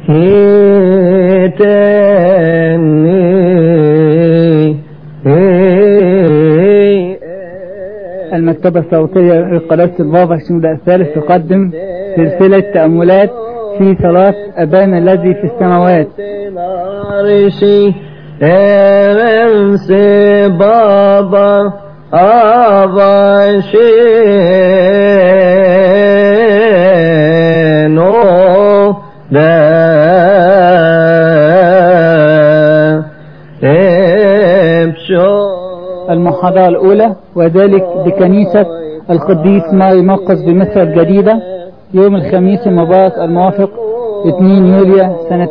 المكتبة الصوتية لقناة البابا شنودة الثالث تقدم سلسلة تأملات في صلاة أبانا الذي في السماوات عرشي امس بابا اباشينو دا ابشو المحاضرة الأولى وذلك بكنيسة القديس ماري مرقس بمصر الجديدة يوم الخميس المبارك الموافق 2 يوليو سنة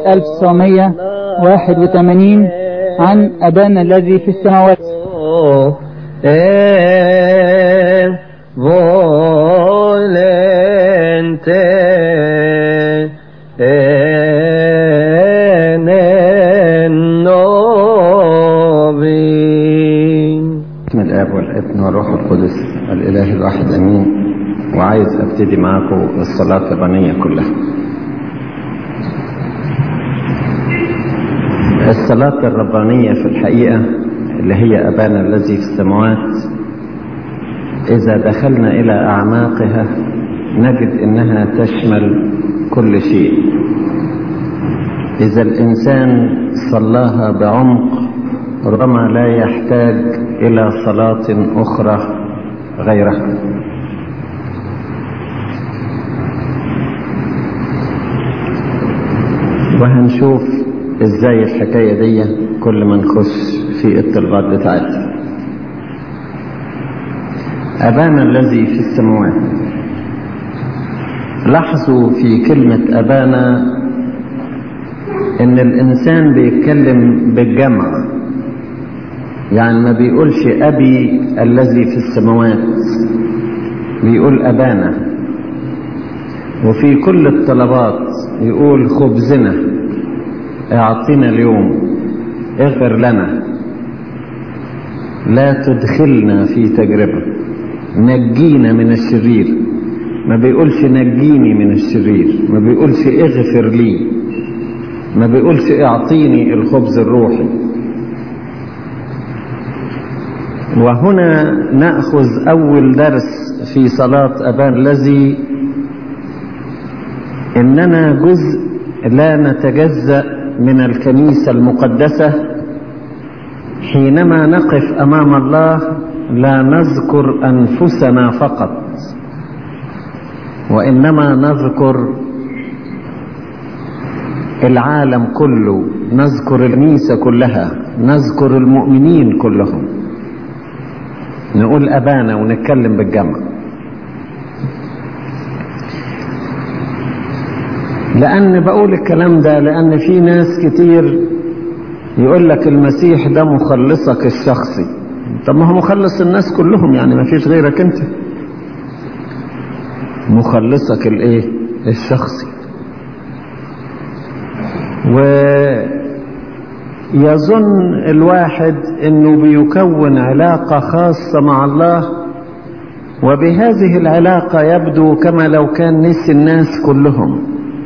1981 عن أبانا الذي في السماوات e volente nobis بسم الاب والابن والروح القدس الاله الواحد امين وعايز ابتدي معاكم الصلاه الربانيه كلها الصلاه الربانيه في الحقيقه اللي هي ابانا الذي في السماوات اذا دخلنا الى اعماقها نجد انها تشمل كل شيء اذا الانسان صلاها بعمق ربما لا يحتاج الى صلاه اخرى غيرها وهنشوف ازاي الحكايه دي كل ما نخش في الطلبات بتاعتها ابانا الذي في السماوات لاحظوا في كلمه ابانا ان الانسان بيتكلم بالجمع يعني ما بيقولش ابي الذي في السماوات بيقول ابانا وفي كل الطلبات يقول خبزنا اعطينا اليوم اغفر لنا لا تدخلنا في تجربة نجينا من الشرير ما بيقولش نجيني من الشرير ما بيقولش اغفر لي ما بيقولش اعطيني الخبز الروحي وهنا نأخذ أول درس في صلاة أبان الذي إننا جزء لا نتجزأ من الكنيسة المقدسة حينما نقف أمام الله لا نذكر أنفسنا فقط وإنما نذكر العالم كله نذكر الكنيسة كلها نذكر المؤمنين كلهم نقول أبانا ونتكلم بالجمع لأن بقول الكلام ده لأن في ناس كتير يقول لك المسيح ده مخلصك الشخصي طب ما هو مخلص الناس كلهم يعني ما فيش غيرك انت مخلصك الايه الشخصي ويظن الواحد انه بيكون علاقة خاصة مع الله وبهذه العلاقة يبدو كما لو كان نسي الناس كلهم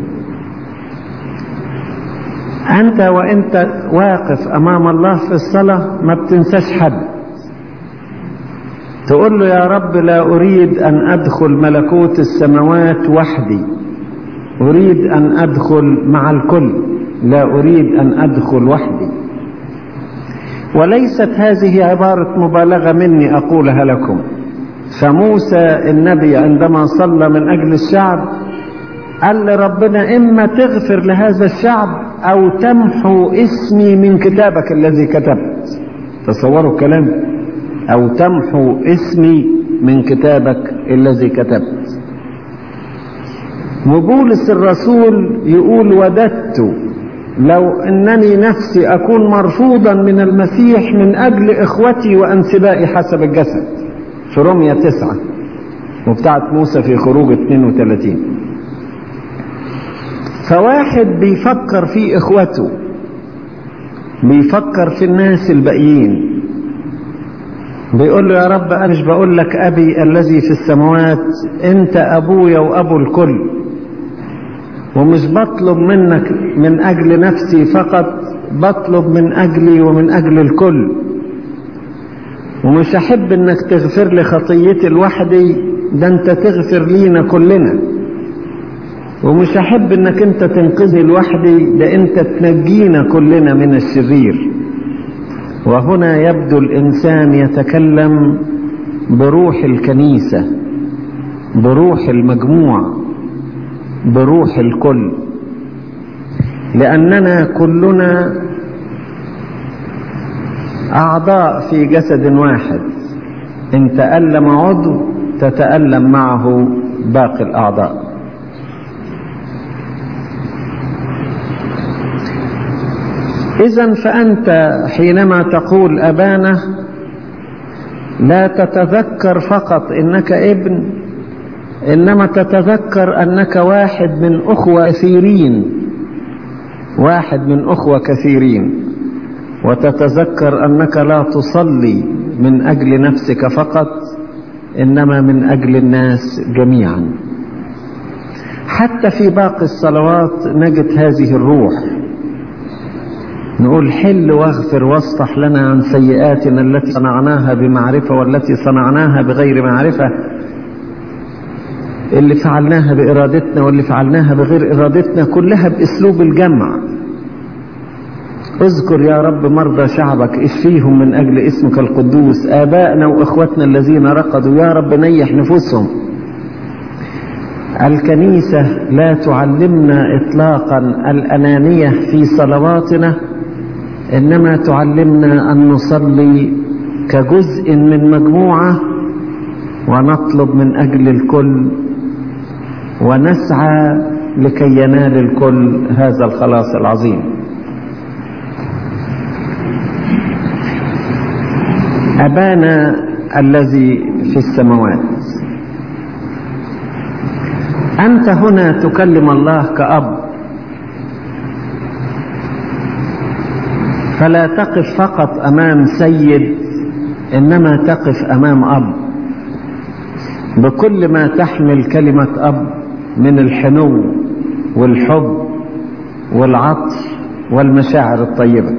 أنت وأنت واقف أمام الله في الصلاة ما بتنساش حد تقول له يا رب لا أريد أن أدخل ملكوت السماوات وحدي أريد أن أدخل مع الكل لا أريد أن أدخل وحدي وليست هذه عبارة مبالغة مني أقولها لكم فموسى النبي عندما صلى من أجل الشعب قال لربنا إما تغفر لهذا الشعب أو تمحو اسمي من كتابك الذي كتبت تصوروا الكلام أو تمحو اسمي من كتابك الذي كتبت وبولس الرسول يقول وددت لو أنني نفسي أكون مرفوضا من المسيح من أجل إخوتي وأنسبائي حسب الجسد في رومية تسعة وبتاعت موسى في خروج 32 فواحد بيفكر في إخوته بيفكر في الناس الباقيين بيقول له يا رب أنا مش بقول لك أبي الذي في السماوات أنت أبويا وأبو الكل ومش بطلب منك من أجل نفسي فقط بطلب من أجلي ومن أجل الكل ومش أحب إنك تغفر لي خطيتي لوحدي ده أنت تغفر لينا كلنا ومش أحب إنك أنت تنقذي لوحدي ده أنت تنجينا كلنا من الشرير وهنا يبدو الإنسان يتكلم بروح الكنيسة بروح المجموع بروح الكل لأننا كلنا أعضاء في جسد واحد إن تألم عضو تتألم معه باقي الأعضاء إذا فأنت حينما تقول أبانا لا تتذكر فقط إنك ابن إنما تتذكر أنك واحد من أخوة كثيرين واحد من أخوة كثيرين وتتذكر أنك لا تصلي من أجل نفسك فقط إنما من أجل الناس جميعا حتى في باقي الصلوات نجد هذه الروح نقول حل واغفر واصفح لنا عن سيئاتنا التي صنعناها بمعرفة والتي صنعناها بغير معرفة اللي فعلناها بإرادتنا واللي فعلناها بغير إرادتنا كلها بأسلوب الجمع اذكر يا رب مرضى شعبك اشفيهم من أجل اسمك القدوس آبائنا وإخوتنا الذين رقدوا يا رب نيح نفوسهم الكنيسة لا تعلمنا إطلاقا الأنانية في صلواتنا إنما تعلمنا أن نصلي كجزء من مجموعة ونطلب من أجل الكل ونسعى لكي ينال الكل هذا الخلاص العظيم أبانا الذي في السماوات أنت هنا تكلم الله كأب فلا تقف فقط أمام سيد إنما تقف أمام أب بكل ما تحمل كلمة أب من الحنو والحب والعطف والمشاعر الطيبة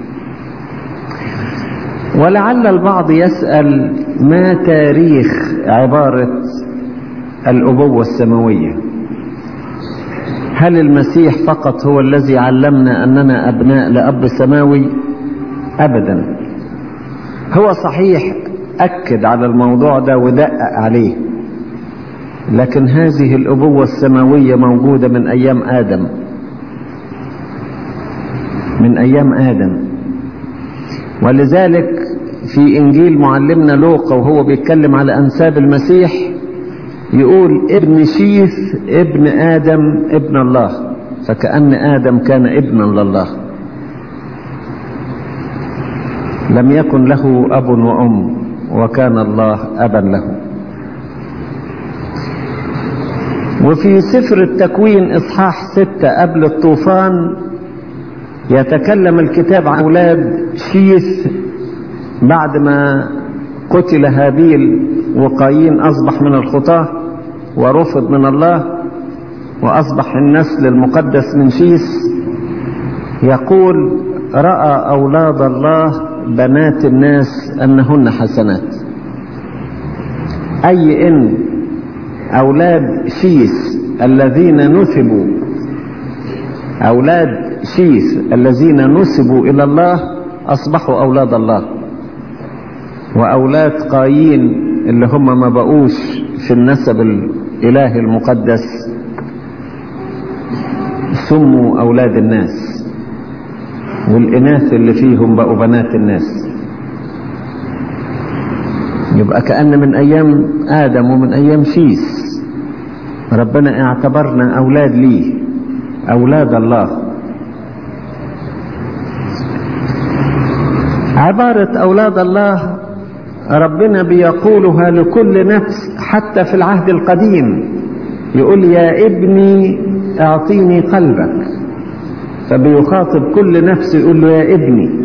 ولعل البعض يسأل ما تاريخ عبارة الأبوة السماوية هل المسيح فقط هو الذي علمنا أننا أبناء لأب سماوي أبدا هو صحيح أكد على الموضوع ده ودقق عليه لكن هذه الأبوة السماوية موجودة من أيام آدم من أيام آدم ولذلك في إنجيل معلمنا لوقا وهو بيتكلم على أنساب المسيح يقول ابن شيث ابن آدم ابن الله فكأن آدم كان ابنا لله لم يكن له أب وأم وكان الله أبا له وفي سفر التكوين إصحاح ستة قبل الطوفان يتكلم الكتاب عن أولاد شيث بعد ما قتل هابيل وقايين أصبح من الخطاة ورفض من الله وأصبح النسل المقدس من شيث يقول رأى أولاد الله بنات الناس أنهن حسنات أي إن أولاد شيث الذين نسبوا أولاد شيث الذين نسبوا إلى الله أصبحوا أولاد الله وأولاد قايين اللي هم ما بقوش في النسب الإله المقدس سموا أولاد الناس والإناث اللي فيهم بقوا بنات الناس يبقى كأن من أيام آدم ومن أيام شيس ربنا اعتبرنا أولاد ليه أولاد الله عبارة أولاد الله ربنا بيقولها لكل نفس حتى في العهد القديم يقول يا ابني اعطيني قلبك فبيخاطب كل نفس يقول له يا ابني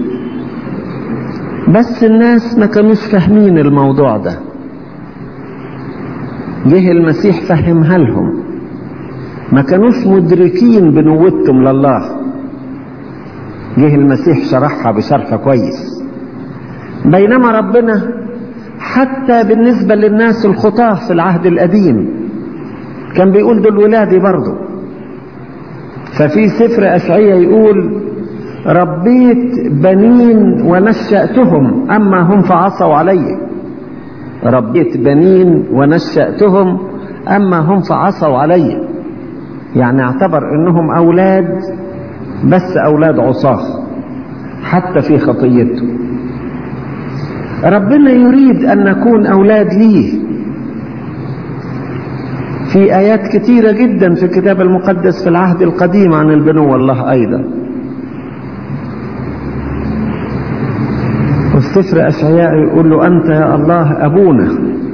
بس الناس ما كانوش فاهمين الموضوع ده جه المسيح فهمها لهم ما كانوش مدركين بنوتهم لله جه المسيح شرحها بشرح كويس بينما ربنا حتى بالنسبة للناس الخطاة في العهد القديم كان بيقول دول ولادي برضه ففي سفر أشعية يقول ربيت بنين ونشأتهم أما هم فعصوا علي ربيت بنين ونشأتهم أما هم فعصوا علي يعني اعتبر انهم اولاد بس اولاد عصاه حتى في خطيته ربنا يريد ان نكون اولاد ليه في ايات كتيرة جدا في الكتاب المقدس في العهد القديم عن البنو الله ايضا والسفر اشعياء يقول له انت يا الله ابونا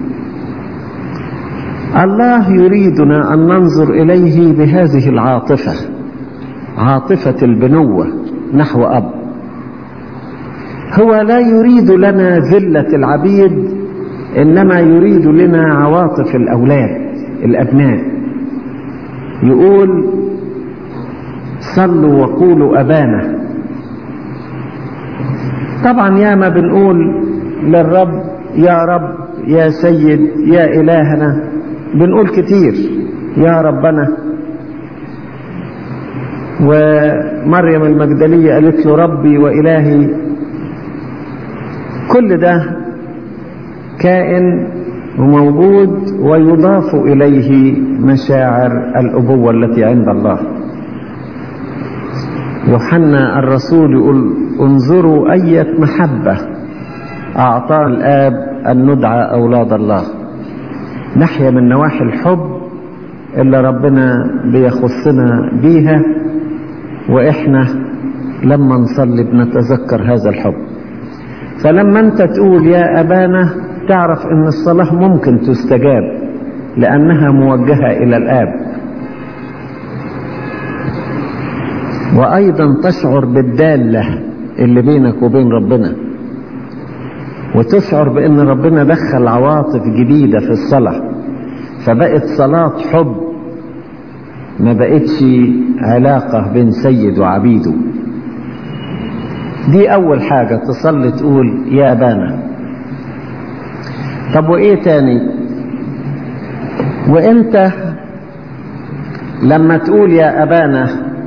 الله يريدنا أن ننظر إليه بهذه العاطفة عاطفة البنوة نحو أب هو لا يريد لنا ذلة العبيد إنما يريد لنا عواطف الأولاد الأبناء يقول صلوا وقولوا أبانا طبعا يا ما بنقول للرب يا رب يا سيد يا إلهنا بنقول كتير يا ربنا ومريم المجدلية قالت له ربي وإلهي كل ده كائن وموجود ويضاف إليه مشاعر الأبوة التي عند الله يوحنا الرسول يقول انظروا أية محبة أعطى الآب أن ندعى أولاد الله ناحية من نواحي الحب اللي ربنا بيخصنا بيها وإحنا لما نصلي بنتذكر هذا الحب فلما أنت تقول يا أبانا تعرف أن الصلاة ممكن تستجاب لأنها موجهة إلى الآب وأيضا تشعر بالدالة اللي بينك وبين ربنا وتشعر بأن ربنا دخل عواطف جديدة في الصلاة فبقت صلاة حب ما بقتش علاقة بين سيد وعبيده دي أول حاجة تصلي تقول يا أبانا طب وإيه تاني وإنت لما تقول يا أبانا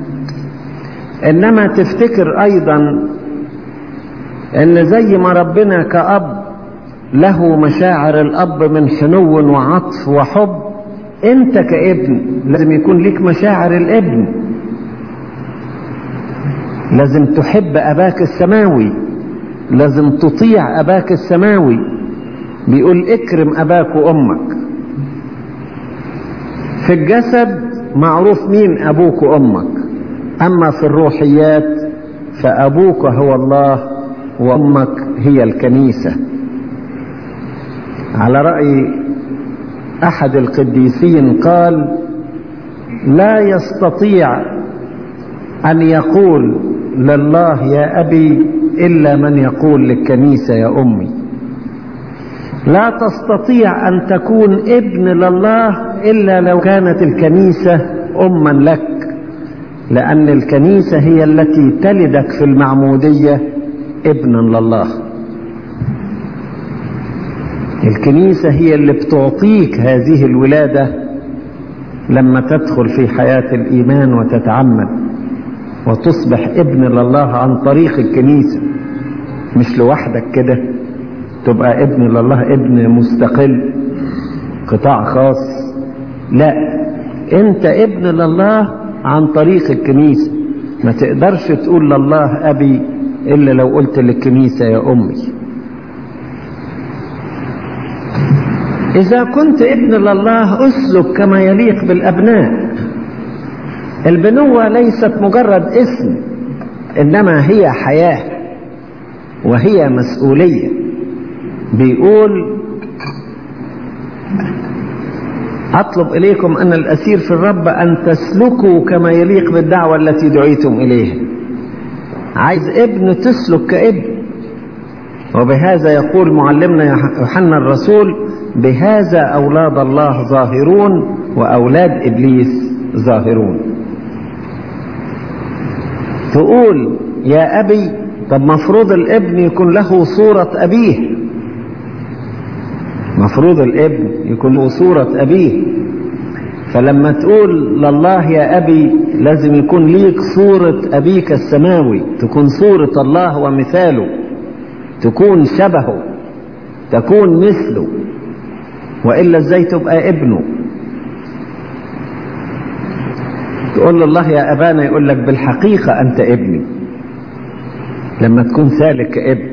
إنما تفتكر أيضا ان زي ما ربنا كأب له مشاعر الأب من حنو وعطف وحب انت كابن لازم يكون لك مشاعر الابن لازم تحب أباك السماوي لازم تطيع أباك السماوي بيقول اكرم أباك وأمك في الجسد معروف مين أبوك وأمك أما في الروحيات فأبوك هو الله وأمك هي الكنيسة على رأي أحد القديسين قال لا يستطيع أن يقول لله يا أبي إلا من يقول للكنيسة يا أمي لا تستطيع أن تكون ابن لله إلا لو كانت الكنيسة أما لك لأن الكنيسة هي التي تلدك في المعمودية ابنا لله الكنيسة هي اللي بتعطيك هذه الولادة لما تدخل في حياة الإيمان وتتعمد وتصبح ابن لله عن طريق الكنيسة مش لوحدك كده تبقى ابن لله ابن مستقل قطاع خاص لا انت ابن لله عن طريق الكنيسة ما تقدرش تقول لله أبي إلا لو قلت للكنيسة يا أمي إذا كنت ابن لله أسلك كما يليق بالأبناء البنوة ليست مجرد اسم إنما هي حياة وهي مسؤولية بيقول أطلب إليكم أن الأسير في الرب أن تسلكوا كما يليق بالدعوة التي دعيتم إليها عايز ابن تسلك كابن وبهذا يقول معلمنا يوحنا الرسول بهذا أولاد الله ظاهرون وأولاد إبليس ظاهرون تقول يا أبي طب مفروض الابن يكون له صورة أبيه مفروض الابن يكون له صورة أبيه فلما تقول لله يا أبي لازم يكون ليك صورة أبيك السماوي تكون صورة الله ومثاله تكون شبهه تكون مثله وإلا ازاي تبقى ابنه تقول الله يا أبانا يقول لك بالحقيقة أنت ابني لما تكون سالك كابن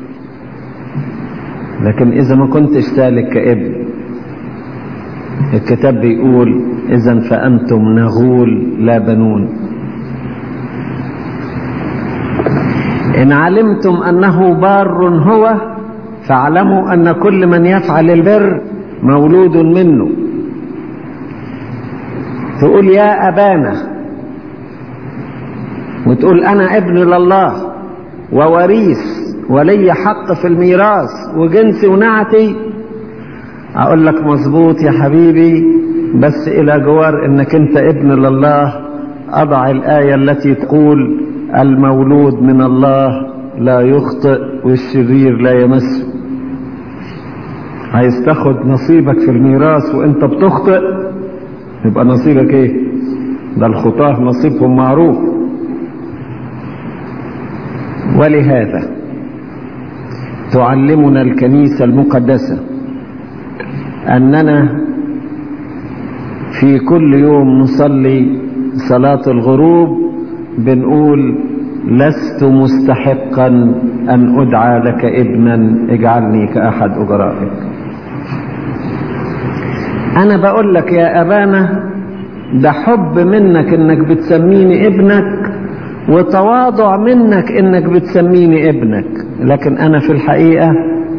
لكن إذا ما كنتش سالك كابن الكتاب بيقول إذا فأنتم نغول لا بنون إن علمتم أنه بار هو فاعلموا أن كل من يفعل البر مولود منه تقول يا أبانا وتقول أنا ابن لله ووريث ولي حق في الميراث وجنسي ونعتي أقول لك مظبوط يا حبيبي بس إلى جوار إنك أنت ابن لله أضع الآية التي تقول المولود من الله لا يخطئ والشرير لا يمسه عايز تاخد نصيبك في الميراث وانت بتخطئ يبقى نصيبك ايه ده الخطاه نصيبهم معروف ولهذا تعلمنا الكنيسة المقدسة أننا في كل يوم نصلي صلاة الغروب بنقول لست مستحقا أن أدعى لك ابنا اجعلني كأحد أجرائك أنا بقول لك يا أبانا ده حب منك إنك بتسميني ابنك وتواضع منك إنك بتسميني ابنك لكن أنا في الحقيقة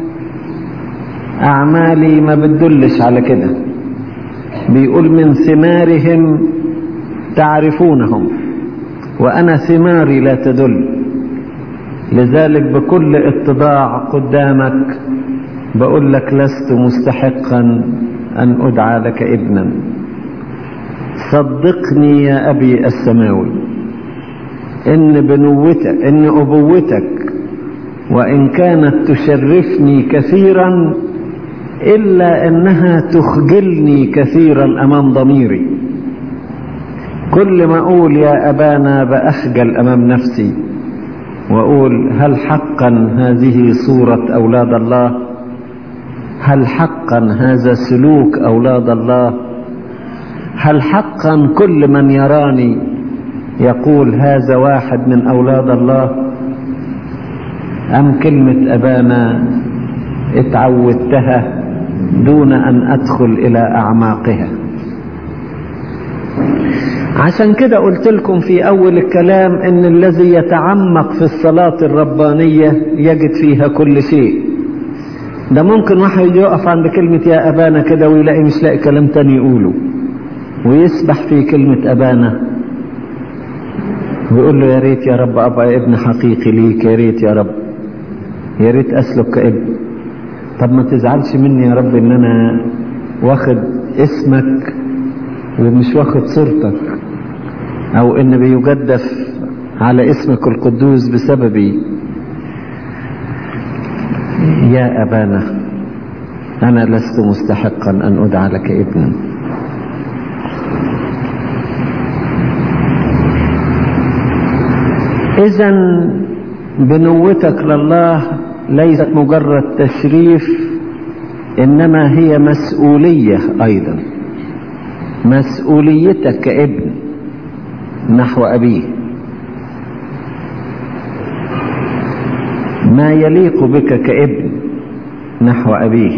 أعمالي ما بتدلش على كده بيقول من ثمارهم تعرفونهم وأنا ثماري لا تدل لذلك بكل اتضاع قدامك بقول لك لست مستحقا أن أدعى لك ابنا صدقني يا أبي السماوي إن بنوتك إن أبوتك وإن كانت تشرفني كثيرا إلا أنها تخجلني كثيرا أمام ضميري كل ما أقول يا أبانا بأخجل أمام نفسي وأقول هل حقا هذه صورة أولاد الله هل حقا هذا سلوك أولاد الله هل حقا كل من يراني يقول هذا واحد من أولاد الله أم كلمة أبانا اتعودتها دون أن أدخل إلى أعماقها عشان كده قلت لكم في أول الكلام إن الذي يتعمق في الصلاة الربانية يجد فيها كل شيء ده ممكن واحد يقف عند كلمة يا أبانا كده ويلاقي مش لاقي كلام تاني يقوله ويسبح في كلمة أبانا ويقول له يا ريت يا رب أبقى ابن حقيقي ليك يا ريت يا رب يا ريت أسلك كابن طب ما تزعلش مني يا رب إن أنا واخد اسمك ومش واخد صورتك أو إن بيجدف على اسمك القدوس بسببي يا أبانا أنا لست مستحقا أن أدعى لك ابنا إذا بنوتك لله ليست مجرد تشريف إنما هي مسؤولية أيضا مسؤوليتك كابن نحو أبيه ما يليق بك كابن نحو أبيه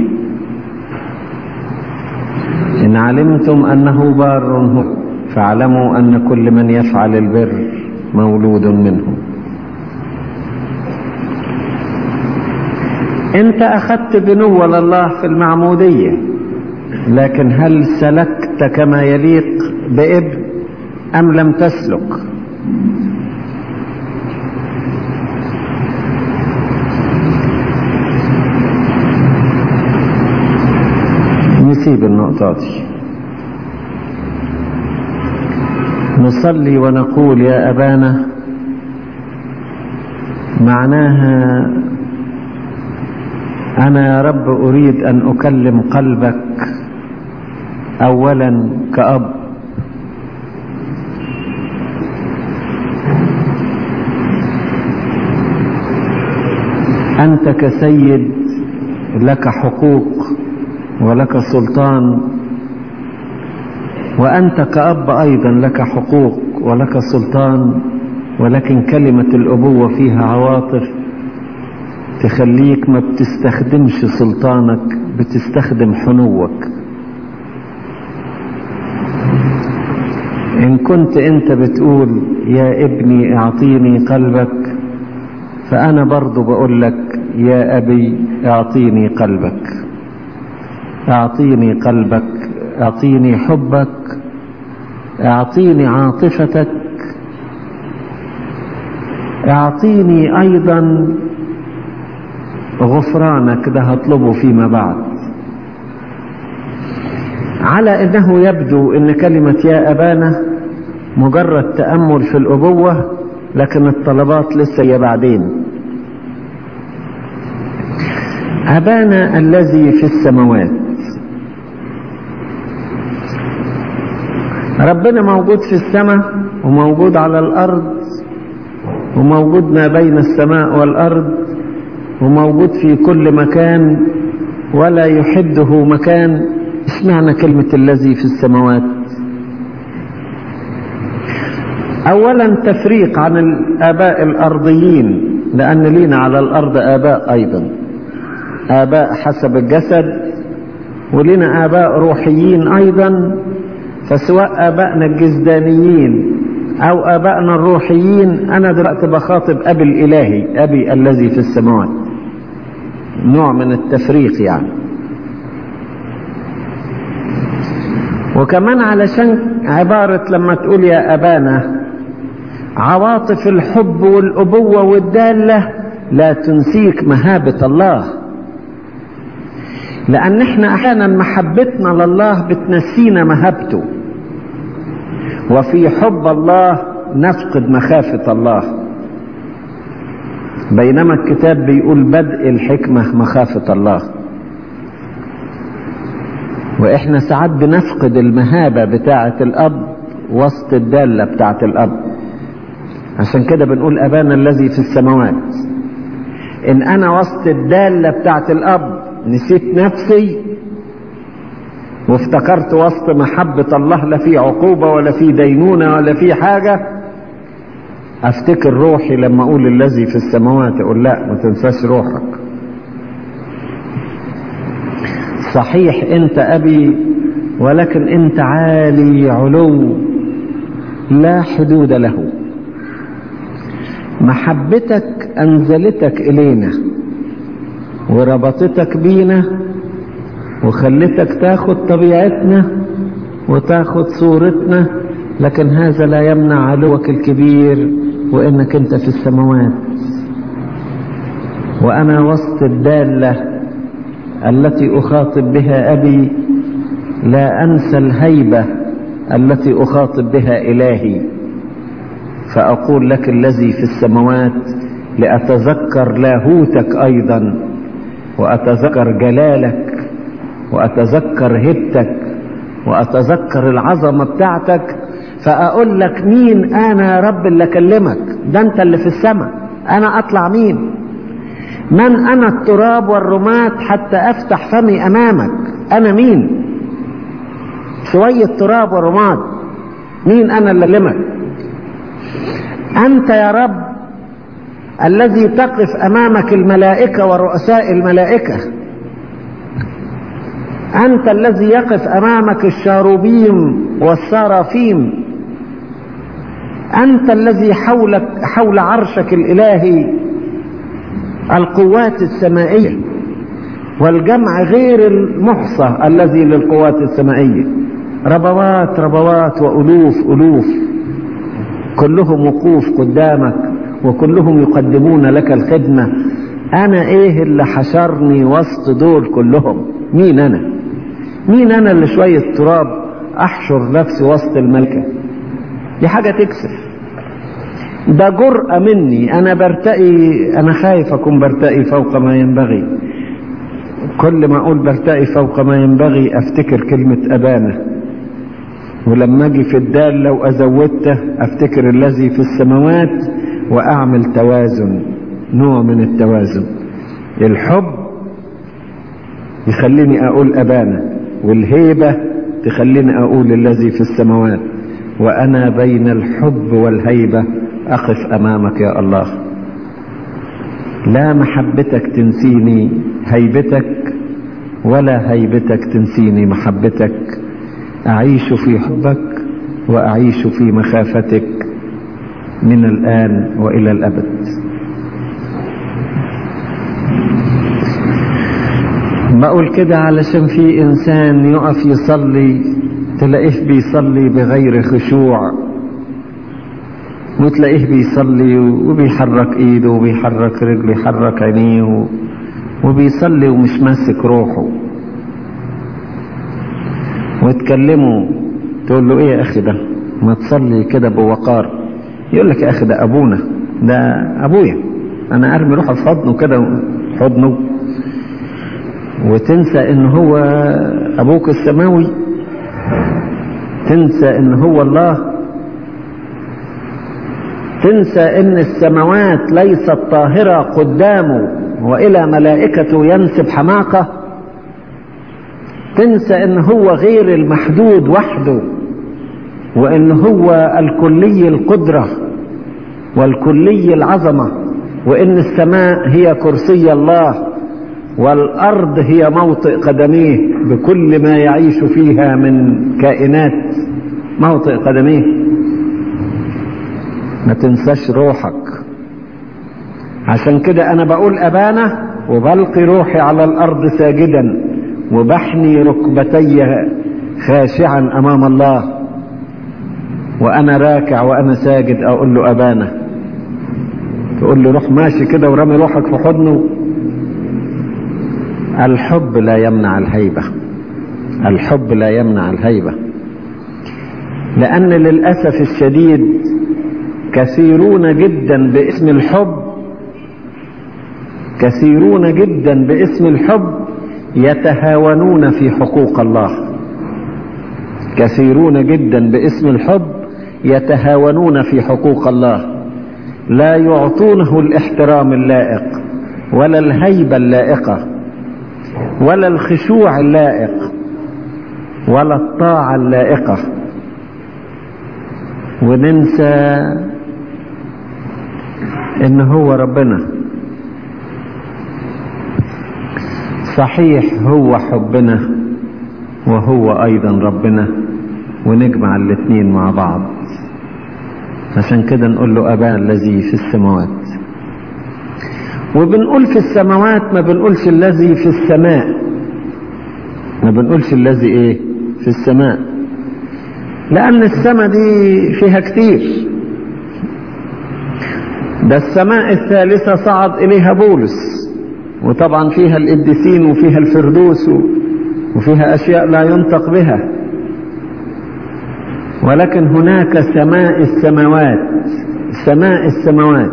إن علمتم أنه بار هو فاعلموا أن كل من يفعل البر مولود منه انت اخذت بنوة لله في المعمودية لكن هل سلكت كما يليق بابن ام لم تسلك نسيب النقطة دي نصلي ونقول يا أبانا معناها أنا يا رب أريد أن أكلم قلبك أولا كأب أنت كسيد لك حقوق ولك سلطان وأنت كأب أيضا لك حقوق ولك سلطان ولكن كلمة الأبوة فيها عواطف تخليك ما بتستخدمش سلطانك بتستخدم حنوك إن كنت أنت بتقول يا ابني اعطيني قلبك فأنا برضو بقول لك يا أبي اعطيني قلبك اعطيني قلبك اعطيني حبك اعطيني عاطفتك اعطيني ايضا غفرانك ده هطلبه فيما بعد على انه يبدو ان كلمة يا ابانا مجرد تأمل في الابوة لكن الطلبات لسه هي بعدين ابانا الذي في السماوات ربنا موجود في السماء وموجود على الارض وموجود ما بين السماء والارض وموجود في كل مكان ولا يحده مكان اسمعنا كلمة الذي في السماوات اولا تفريق عن الاباء الارضيين لان لينا على الارض اباء ايضا اباء حسب الجسد ولنا اباء روحيين ايضا فسواء ابائنا الجسدانيين او ابائنا الروحيين انا دلوقتي بخاطب ابي الالهي ابي الذي في السماوات نوع من التفريق يعني وكمان علشان عبارة لما تقول يا أبانا عواطف الحب والأبوة والدالة لا تنسيك مهابة الله لأن احنا أحيانا محبتنا لله بتنسينا مهابته وفي حب الله نفقد مخافة الله بينما الكتاب بيقول بدء الحكمة مخافة الله واحنا ساعات بنفقد المهابة بتاعة الاب وسط الدالة بتاعة الاب عشان كده بنقول ابانا الذي في السماوات ان انا وسط الدالة بتاعة الاب نسيت نفسي وافتكرت وسط محبة الله لا في عقوبة ولا في دينونة ولا في حاجة افتكر روحي لما اقول الذي في السماوات اقول لا ما تنساش روحك صحيح انت ابي ولكن انت عالي علو لا حدود له محبتك انزلتك الينا وربطتك بينا وخلتك تاخد طبيعتنا وتاخد صورتنا لكن هذا لا يمنع علوك الكبير وانك انت في السماوات وانا وسط الداله التي اخاطب بها ابي لا انسى الهيبه التي اخاطب بها الهي فاقول لك الذي في السماوات لاتذكر لاهوتك ايضا واتذكر جلالك واتذكر هبتك واتذكر العظمه بتاعتك فاقول لك مين انا يا رب اللي اكلمك ده انت اللي في السماء انا اطلع مين من انا التراب والرماد حتى افتح فمي امامك انا مين شوية تراب ورماد مين انا اللي اكلمك انت يا رب الذي تقف امامك الملائكة ورؤساء الملائكة انت الذي يقف امامك الشاروبيم والسرافيم انت الذي حولك حول عرشك الالهي القوات السمائية والجمع غير المحصى الذي للقوات السمائية ربوات ربوات وألوف ألوف كلهم وقوف قدامك وكلهم يقدمون لك الخدمة أنا إيه اللي حشرني وسط دول كلهم مين أنا مين أنا اللي شوية تراب أحشر نفسي وسط الملكة دي حاجة تكسف ده جرأة مني أنا برتقي أنا خايف أكون برتقي فوق ما ينبغي كل ما أقول برتقي فوق ما ينبغي أفتكر كلمة أبانا ولما أجي في الدال لو أزودته أفتكر الذي في السماوات وأعمل توازن نوع من التوازن الحب يخليني أقول أبانا والهيبة تخليني أقول الذي في السماوات وأنا بين الحب والهيبة أقف أمامك يا الله لا محبتك تنسيني هيبتك ولا هيبتك تنسيني محبتك أعيش في حبك وأعيش في مخافتك من الآن وإلى الأبد بقول كده علشان في إنسان يقف يصلي تلاقيه بيصلي بغير خشوع وتلاقيه بيصلي وبيحرك ايده وبيحرك رجله يحرك عينيه وبيصلي ومش ماسك روحه وتكلمه تقول له ايه يا اخي ده ما تصلي كده بوقار يقول لك يا اخي ده ابونا ده ابويا انا ارمي روحي في حضنه كده حضنه وتنسى ان هو ابوك السماوي تنسى ان هو الله تنسى ان السماوات ليست طاهرة قدامه والى ملائكته ينسب حماقة تنسى ان هو غير المحدود وحده وان هو الكلي القدرة والكلي العظمة وان السماء هي كرسي الله والارض هي موطئ قدميه بكل ما يعيش فيها من كائنات موطئ قدميه ما تنساش روحك عشان كده انا بقول ابانا وبلقي روحي على الارض ساجدا وبحني ركبتي خاشعا امام الله وانا راكع وانا ساجد اقول له ابانا تقول له روح ماشي كده ورمي روحك في حضنه الحب لا يمنع الهيبة الحب لا يمنع الهيبة لأن للأسف الشديد كثيرون جدا باسم الحب كثيرون جدا باسم الحب يتهاونون في حقوق الله كثيرون جدا باسم الحب يتهاونون في حقوق الله لا يعطونه الاحترام اللائق ولا الهيبة اللائقة ولا الخشوع اللائق ولا الطاعة اللائقة وننسى ان هو ربنا صحيح هو حبنا وهو ايضا ربنا ونجمع الاثنين مع بعض عشان كده نقول له ابانا الذي في السماوات وبنقول في السماوات ما بنقولش الذي في السماء ما بنقولش الذي ايه في السماء لان السماء دي فيها كتير ده السماء الثالثة صعد إليها بولس وطبعا فيها القديسين وفيها الفردوس وفيها أشياء لا ينطق بها ولكن هناك سماء السماوات سماء السماوات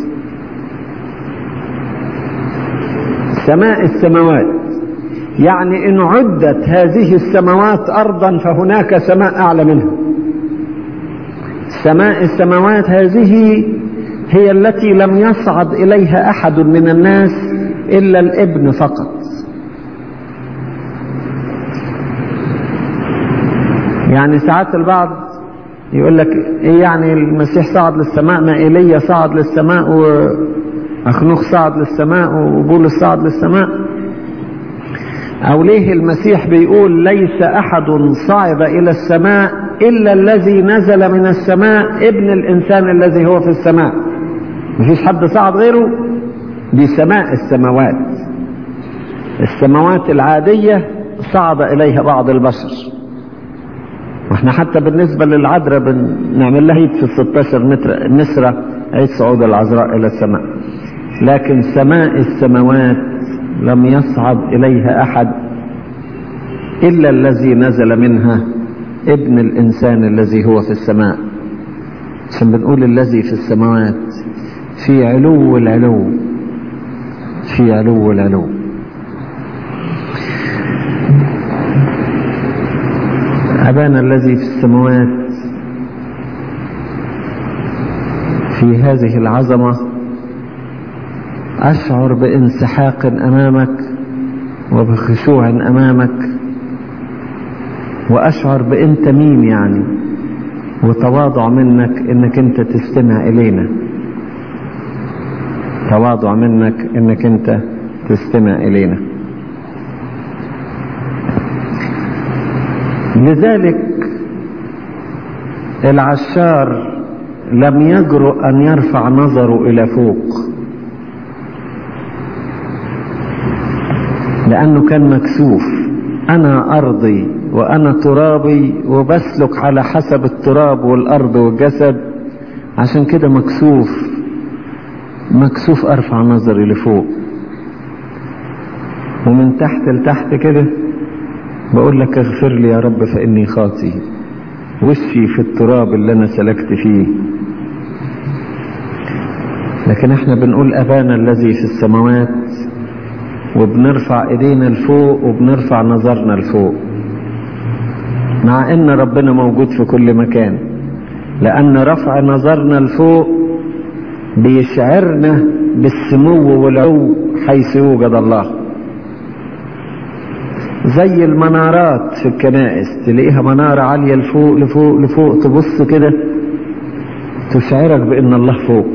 سماء السماوات يعني إن عدت هذه السماوات أرضا فهناك سماء أعلى منها سماء السماوات هذه هي التي لم يصعد إليها أحد من الناس إلا الابن فقط يعني ساعات البعض يقول لك ايه يعني المسيح صعد للسماء ما ايليا صعد للسماء واخنوخ صعد للسماء وبولس صعد للسماء او ليه المسيح بيقول ليس احد صعد الى السماء الا الذي نزل من السماء ابن الانسان الذي هو في السماء مفيش حد صعد غيره دي سماء السماوات السماوات العادية صعد إليها بعض البشر واحنا حتى بالنسبة للعذراء بنعمل لها عيد في 16 متر نسرة عيد صعود العذراء إلى السماء لكن سماء السماوات لم يصعد إليها أحد إلا الذي نزل منها ابن الإنسان الذي هو في السماء عشان بنقول الذي في السماوات في علو العلو في علو العلو أبانا الذي في السماوات في هذه العظمة أشعر بانسحاق أمامك وبخشوع أمامك وأشعر بأنت مين يعني وتواضع منك انك انت تستمع الينا تواضع منك انك انت تستمع الينا لذلك العشار لم يجرؤ ان يرفع نظره الى فوق لانه كان مكسوف انا ارضي وانا ترابي وبسلك على حسب التراب والارض والجسد عشان كده مكسوف مكسوف ارفع نظري لفوق ومن تحت لتحت كده بقول لك اغفر لي يا رب فاني خاطي وشي في التراب اللي انا سلكت فيه لكن احنا بنقول ابانا الذي في السماوات وبنرفع ايدينا لفوق وبنرفع نظرنا لفوق مع ان ربنا موجود في كل مكان لان رفع نظرنا لفوق بيشعرنا بالسمو والعلو حيث يوجد الله زي المنارات في الكنائس تلاقيها منارة عالية لفوق لفوق لفوق تبص كده تشعرك بان الله فوق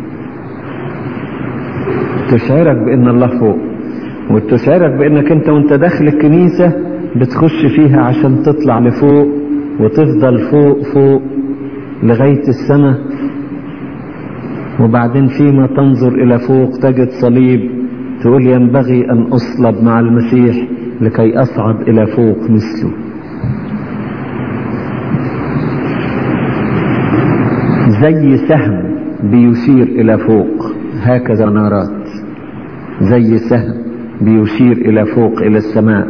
تشعرك بان الله فوق وتشعرك بانك انت وانت داخل الكنيسة بتخش فيها عشان تطلع لفوق وتفضل فوق فوق لغاية السماء وبعدين فيما تنظر الى فوق تجد صليب تقول ينبغي ان اصلب مع المسيح لكي اصعد الى فوق مثله زي سهم بيشير الى فوق هكذا نارات زي سهم بيشير الى فوق الى السماء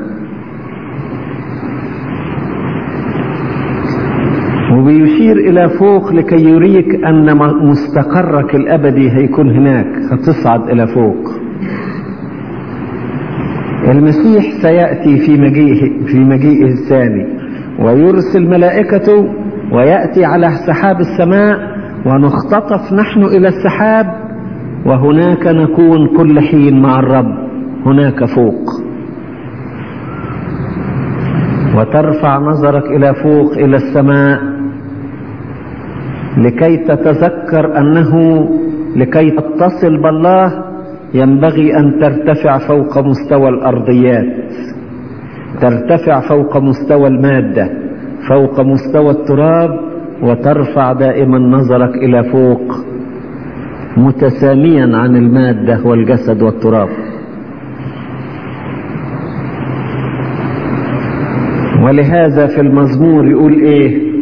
وبيشير الى فوق لكي يريك ان مستقرك الابدي هيكون هناك هتصعد الى فوق المسيح سياتي في مجيئه في مجيئه الثاني ويرسل ملائكته وياتي على سحاب السماء ونختطف نحن الى السحاب وهناك نكون كل حين مع الرب هناك فوق وترفع نظرك الى فوق الى السماء لكي تتذكر انه لكي تتصل بالله ينبغي ان ترتفع فوق مستوى الارضيات ترتفع فوق مستوى الماده فوق مستوى التراب وترفع دائما نظرك الى فوق متساميا عن الماده والجسد والتراب ولهذا في المزمور يقول ايه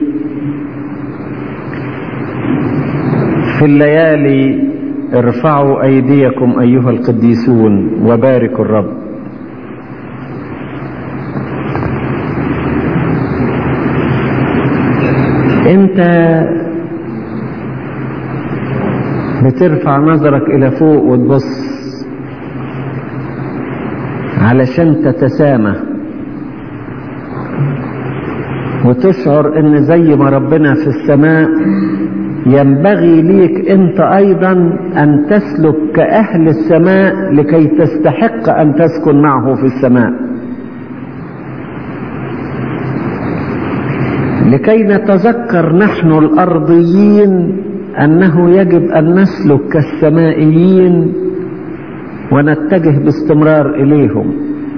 في الليالي ارفعوا ايديكم ايها القديسون وباركوا الرب انت بترفع نظرك الى فوق وتبص علشان تتسامى وتشعر ان زي ما ربنا في السماء ينبغي ليك انت ايضا ان تسلك كاهل السماء لكي تستحق ان تسكن معه في السماء لكي نتذكر نحن الارضيين انه يجب ان نسلك كالسمائيين ونتجه باستمرار اليهم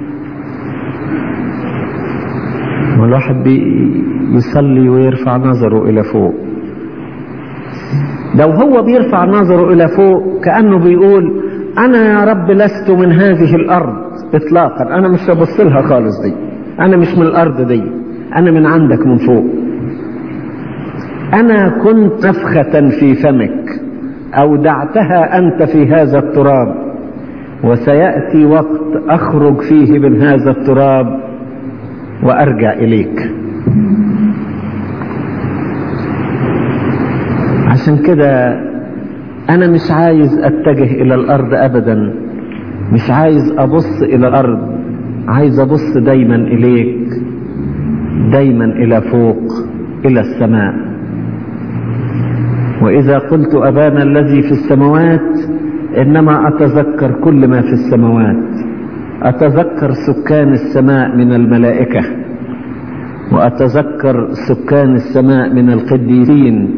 والواحد بيصلي ويرفع نظره الى فوق لو هو بيرفع نظره الى فوق كانه بيقول انا يا رب لست من هذه الارض اطلاقا انا مش هبص لها خالص دي انا مش من الارض دي انا من عندك من فوق انا كنت نفخة في فمك اودعتها انت في هذا التراب وسيأتي وقت اخرج فيه من هذا التراب وارجع اليك عشان كده انا مش عايز اتجه الى الارض ابدا مش عايز ابص الى الارض عايز ابص دايما اليك دايما الى فوق الى السماء واذا قلت ابانا الذي في السماوات انما اتذكر كل ما في السماوات اتذكر سكان السماء من الملائكه واتذكر سكان السماء من القديسين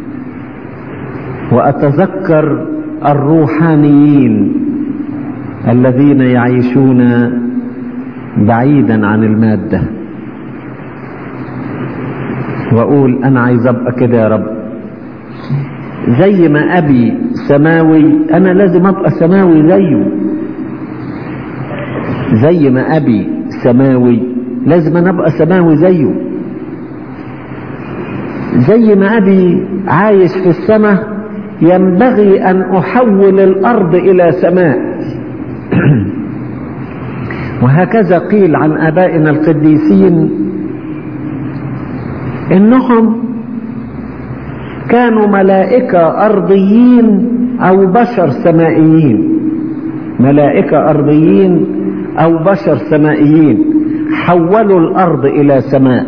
واتذكر الروحانيين الذين يعيشون بعيدا عن الماده واقول انا عايز ابقى كده يا رب زي ما ابي سماوي انا لازم ابقى سماوي زيه زي ما ابي سماوي لازم انا ابقى سماوي زيه زي ما ابي عايش في السماء ينبغي ان احول الارض الى سماء وهكذا قيل عن ابائنا القديسين انهم كانوا ملائكة ارضيين او بشر سمائيين ملائكة ارضيين او بشر سمائيين حولوا الارض الى سماء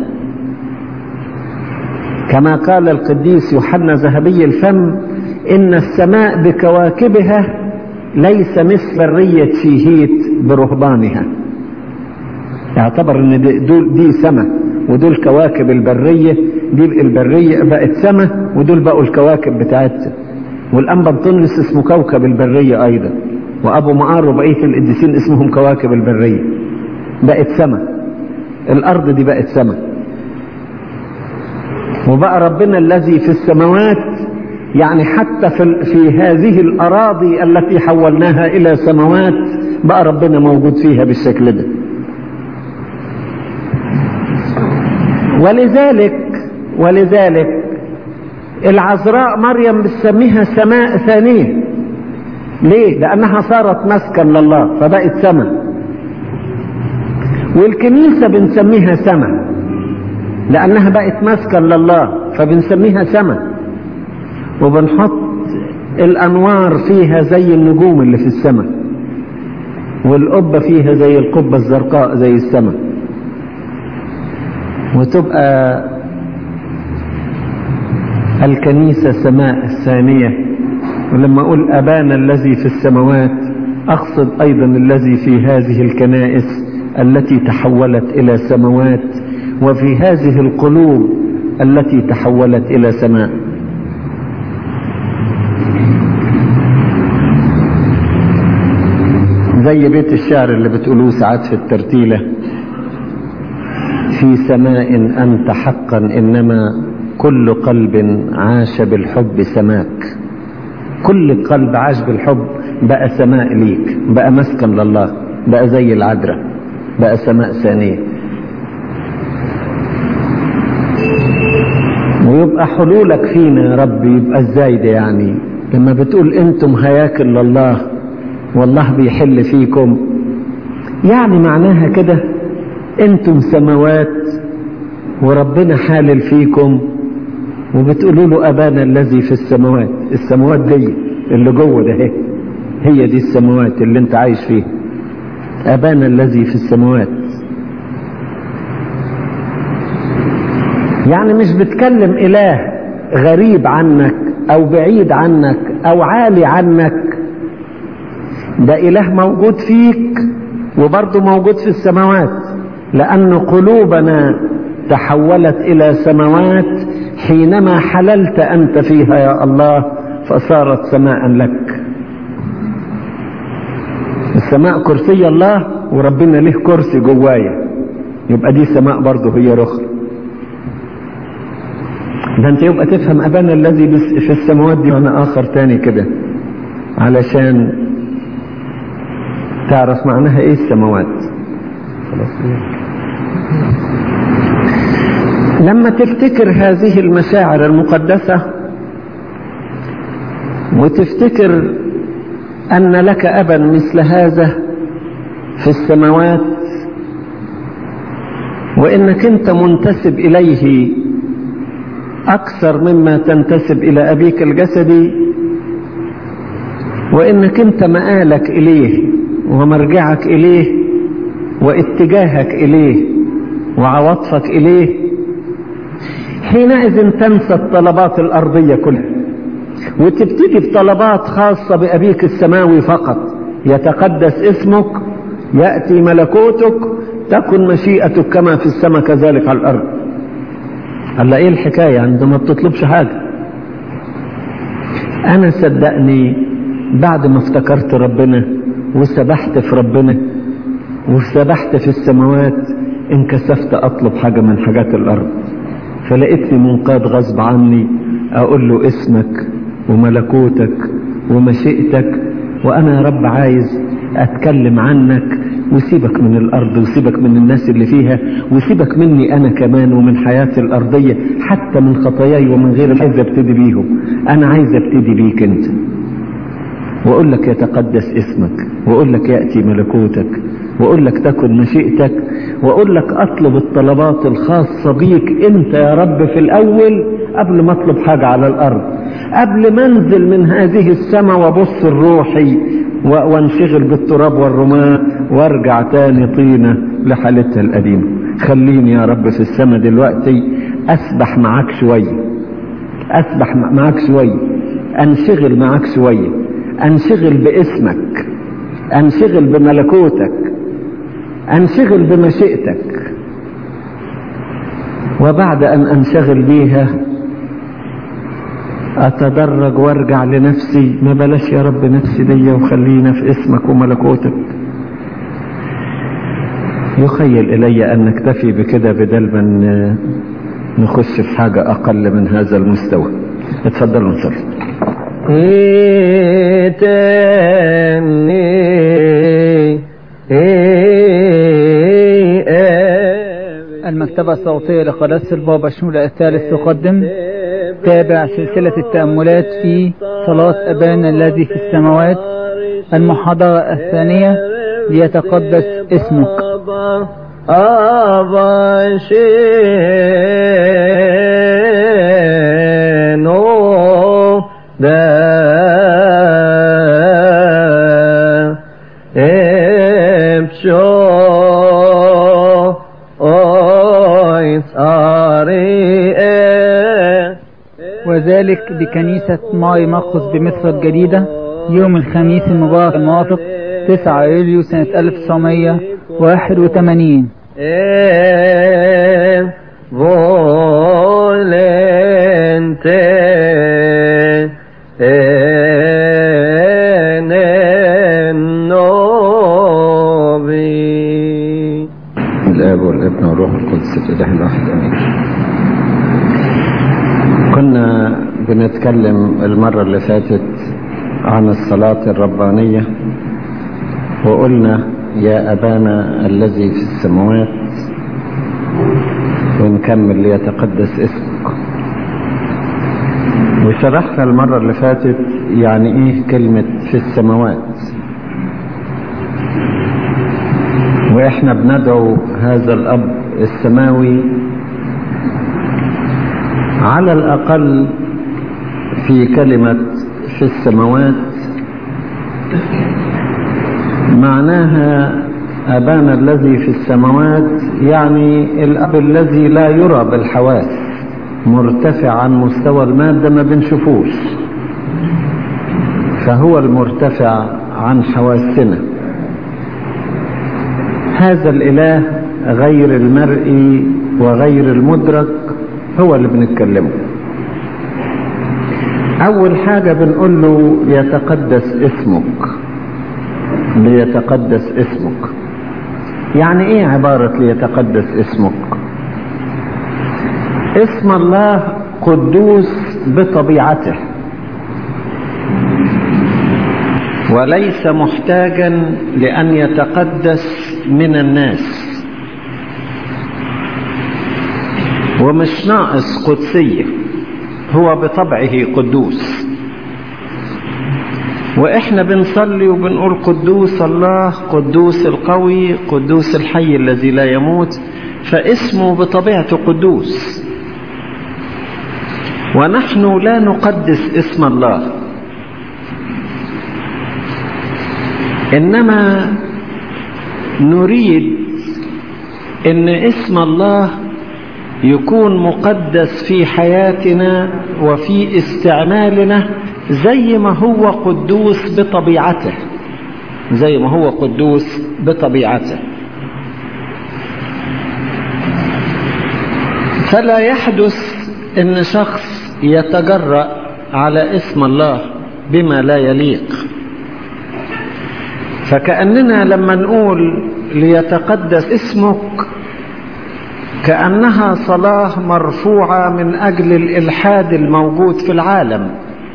كما قال القديس يوحنا ذهبي الفم ان السماء بكواكبها ليس مثل برية شيهيت برهبانها يعتبر ان دي, دول دي سماء ودول كواكب البرية دي البرية بقت سماء ودول بقوا الكواكب بتاعتها والانبا بطنس اسمه كوكب البرية ايضا وابو معار وبقية القديسين اسمهم كواكب البرية بقت سماء الارض دي بقت سماء وبقى ربنا الذي في السماوات يعني حتى في, في هذه الأراضي التي حولناها إلى سماوات بقى ربنا موجود فيها بالشكل ده ولذلك ولذلك العذراء مريم بتسميها سماء ثانية ليه؟ لأنها صارت مسكن لله فبقت سماء والكنيسة بنسميها سماء لأنها بقت مسكن لله فبنسميها سماء وبنحط الأنوار فيها زي النجوم اللي في السماء والقبة فيها زي القبة الزرقاء زي السماء وتبقى الكنيسة سماء الثانية ولما أقول أبانا الذي في السماوات أقصد أيضا الذي في هذه الكنائس التي تحولت إلى سماوات وفي هذه القلوب التي تحولت إلى سماء زي بيت الشعر اللي بتقولوه ساعات في الترتيلة في سماء أنت حقا إنما كل قلب عاش بالحب سماك كل قلب عاش بالحب بقى سماء ليك بقى مسكن لله بقى زي العذراء بقى سماء ثانية ويبقى حلولك فينا يا رب يبقى ازاي ده يعني لما بتقول انتم هياكل لله والله بيحل فيكم يعني معناها كده انتم سماوات وربنا حالل فيكم وبتقولوا له ابانا الذي في السماوات السماوات دي اللي جوه ده هي هي دي السماوات اللي انت عايش فيها ابانا الذي في السماوات يعني مش بتكلم اله غريب عنك او بعيد عنك او عالي عنك ده اله موجود فيك وبرضه موجود في السماوات لان قلوبنا تحولت الى سماوات حينما حللت انت فيها يا الله فصارت سماء لك السماء كرسي الله وربنا له كرسي جوايا يبقى دي سماء برضه هي رخر ده انت يبقى تفهم ابانا الذي في السماوات دي معنى اخر تاني كده علشان تعرف معناها ايه السماوات لما تفتكر هذه المشاعر المقدسة وتفتكر أن لك أبا مثل هذا في السماوات وإنك أنت منتسب إليه أكثر مما تنتسب إلى أبيك الجسدي وإنك أنت مآلك إليه ومرجعك إليه واتجاهك إليه وعواطفك إليه حينئذ تنسى الطلبات الأرضية كلها وتبتدي بطلبات خاصة بأبيك السماوي فقط يتقدس اسمك يأتي ملكوتك تكن مشيئتك كما في السماء كذلك على الأرض هلا ايه الحكاية عندما ما بتطلبش حاجة انا صدقني بعد ما افتكرت ربنا وسبحت في ربنا وسبحت في السماوات انكسفت اطلب حاجة من حاجات الارض فلقيتني منقاد غصب عني اقول له اسمك وملكوتك ومشيئتك وانا يا رب عايز اتكلم عنك وسيبك من الارض وسيبك من الناس اللي فيها وسيبك مني انا كمان ومن حياتي الارضية حتى من خطاياي ومن غير عايز ابتدي بيهم انا عايز ابتدي بيك انت واقول لك يتقدس اسمك واقول لك ياتي ملكوتك واقول لك تكن مشيئتك واقول لك اطلب الطلبات الخاصة بيك انت يا رب في الاول قبل ما اطلب حاجة على الارض قبل ما انزل من هذه السماء وابص الروحي وانشغل بالتراب والرماء وارجع تاني طينة لحالتها القديمة خليني يا رب في السماء دلوقتي اسبح معاك شوية اسبح معاك شوية انشغل معاك شوية انشغل باسمك انشغل بملكوتك انشغل بمشيئتك وبعد ان انشغل بيها اتدرج وارجع لنفسي ما بلاش يا رب نفسي دي وخلينا في اسمك وملكوتك يخيل الي ان نكتفي بكده بدل من نخش في حاجة اقل من هذا المستوى اتفضلوا نصلي المكتبة الصوتية لقناة البابا شنودة الثالث تقدم تابع سلسلة التأملات في صلاة أبانا الذي في السماوات المحاضرة الثانية ليتقدس اسمك أبا شينو دا ابشو اويس اري وذلك بكنيسة ماي مقص بمصر الجديدة يوم الخميس المبارك الموافق 9 يوليو سنة 1981 e volente novi الاب والابن والروح القدس الاله الواحد امين كنا بنتكلم المرة اللي فاتت عن الصلاة الربانية وقلنا يا أبانا الذي في السماوات ونكمل ليتقدس اسمك وشرحنا المرة اللي فاتت يعني ايه كلمة في السماوات واحنا بندعو هذا الاب السماوي على الاقل في كلمة في السماوات معناها أبانا الذي في السماوات يعني الأب الذي لا يرى بالحواس مرتفع عن مستوى المادة ما بنشوفوش فهو المرتفع عن حواسنا هذا الإله غير المرئي وغير المدرك هو اللي بنتكلمه أول حاجة بنقول له يتقدس اسمك ليتقدس اسمك يعني ايه عبارة ليتقدس اسمك اسم الله قدوس بطبيعته وليس محتاجا لأن يتقدس من الناس ومش ناقص قدسية هو بطبعه قدوس واحنا بنصلي وبنقول قدوس الله قدوس القوي قدوس الحي الذي لا يموت فاسمه بطبيعته قدوس ونحن لا نقدس اسم الله انما نريد ان اسم الله يكون مقدس في حياتنا وفي استعمالنا زي ما هو قدوس بطبيعته زي ما هو قدوس بطبيعته فلا يحدث ان شخص يتجرأ على اسم الله بما لا يليق فكأننا لما نقول ليتقدس اسمك كأنها صلاة مرفوعة من أجل الإلحاد الموجود في العالم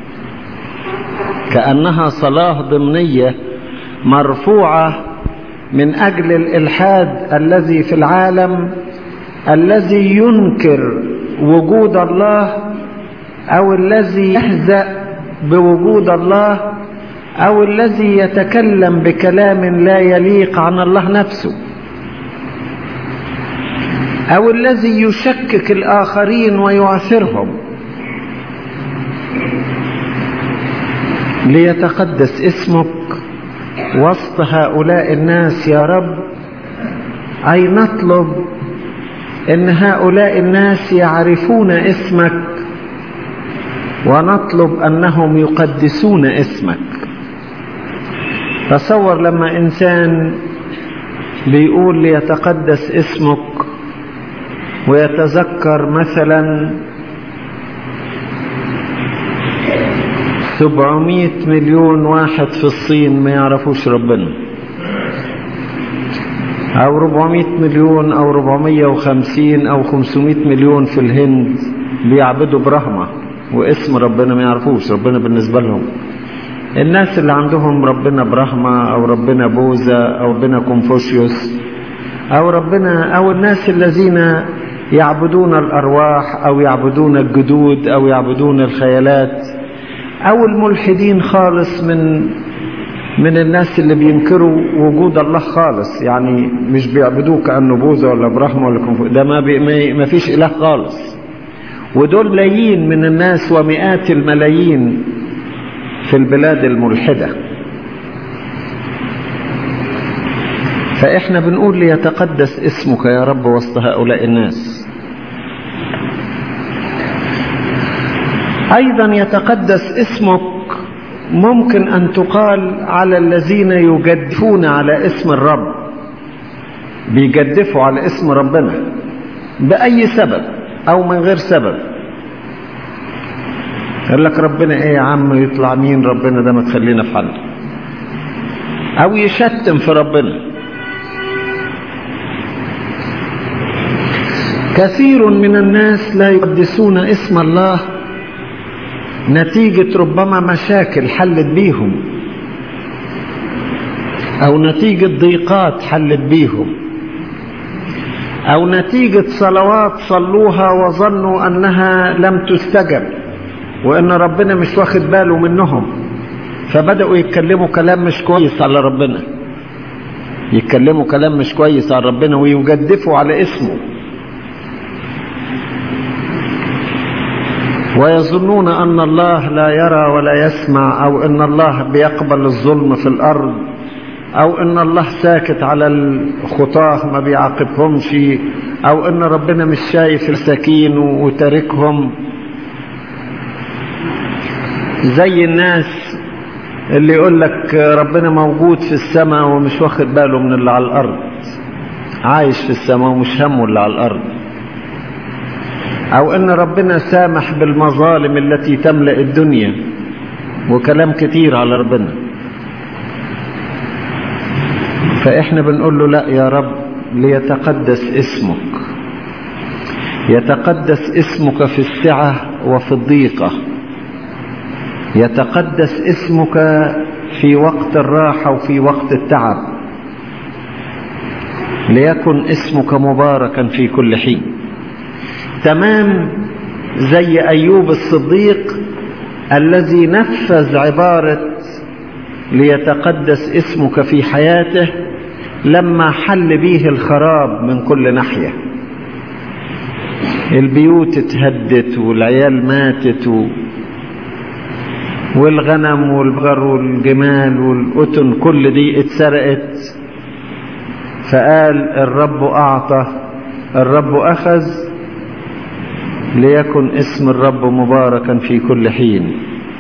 كأنها صلاة ضمنية مرفوعة من أجل الإلحاد الذي في العالم الذي ينكر وجود الله أو الذي يهزأ بوجود الله أو الذي يتكلم بكلام لا يليق عن الله نفسه أو الذي يشكك الآخرين ويعثرهم ليتقدس اسمك وسط هؤلاء الناس يا رب أي نطلب ان هؤلاء الناس يعرفون اسمك ونطلب انهم يقدسون اسمك تصور لما انسان بيقول ليتقدس اسمك ويتذكر مثلا سبعمائة مليون واحد في الصين ما يعرفوش ربنا أو 400 مليون أو 450 أو 500 مليون في الهند بيعبدوا برهمة واسم ربنا ما يعرفوش ربنا بالنسبة لهم الناس اللي عندهم ربنا برهمة أو ربنا بوذا أو ربنا كونفوشيوس أو ربنا أو الناس الذين يعبدون الأرواح أو يعبدون الجدود أو يعبدون الخيالات أو الملحدين خالص من من الناس اللي بينكروا وجود الله خالص يعني مش بيعبدوه كأنه بوذا ولا برحمة ولا كنفو ده ما, بي ما فيش إله خالص ودول ملايين من الناس ومئات الملايين في البلاد الملحدة فإحنا بنقول ليتقدس اسمك يا رب وسط هؤلاء الناس أيضا يتقدس اسمك ممكن أن تقال على الذين يجدفون على اسم الرب بيجدفوا على اسم ربنا بأي سبب أو من غير سبب يقول لك ربنا ايه يا عم يطلع مين ربنا ده ما تخلينا في حل او يشتم في ربنا كثير من الناس لا يقدسون اسم الله نتيجة ربما مشاكل حلت بيهم او نتيجة ضيقات حلت بيهم او نتيجة صلوات صلوها وظنوا انها لم تستجب وان ربنا مش واخد باله منهم فبدأوا يتكلموا كلام مش كويس على ربنا يتكلموا كلام مش كويس على ربنا ويجدفوا على اسمه ويظنون ان الله لا يرى ولا يسمع او ان الله بيقبل الظلم في الارض او ان الله ساكت على الخطاه ما بيعاقبهمش او ان ربنا مش شايف السكين وتاركهم زي الناس اللي يقول لك ربنا موجود في السماء ومش واخد باله من اللي على الارض عايش في السماء ومش همه اللي على الارض او ان ربنا سامح بالمظالم التي تملأ الدنيا وكلام كتير على ربنا فاحنا بنقول له لا يا رب ليتقدس اسمك يتقدس اسمك في السعة وفي الضيقة يتقدس اسمك في وقت الراحة وفي وقت التعب ليكن اسمك مباركا في كل حين تمام زي أيوب الصديق الذي نفذ عبارة ليتقدس اسمك في حياته لما حل به الخراب من كل ناحية البيوت اتهدت والعيال ماتت و... والغنم والبقر والجمال والقطن كل دي اتسرقت فقال الرب أعطى الرب أخذ ليكن اسم الرب مباركا في كل حين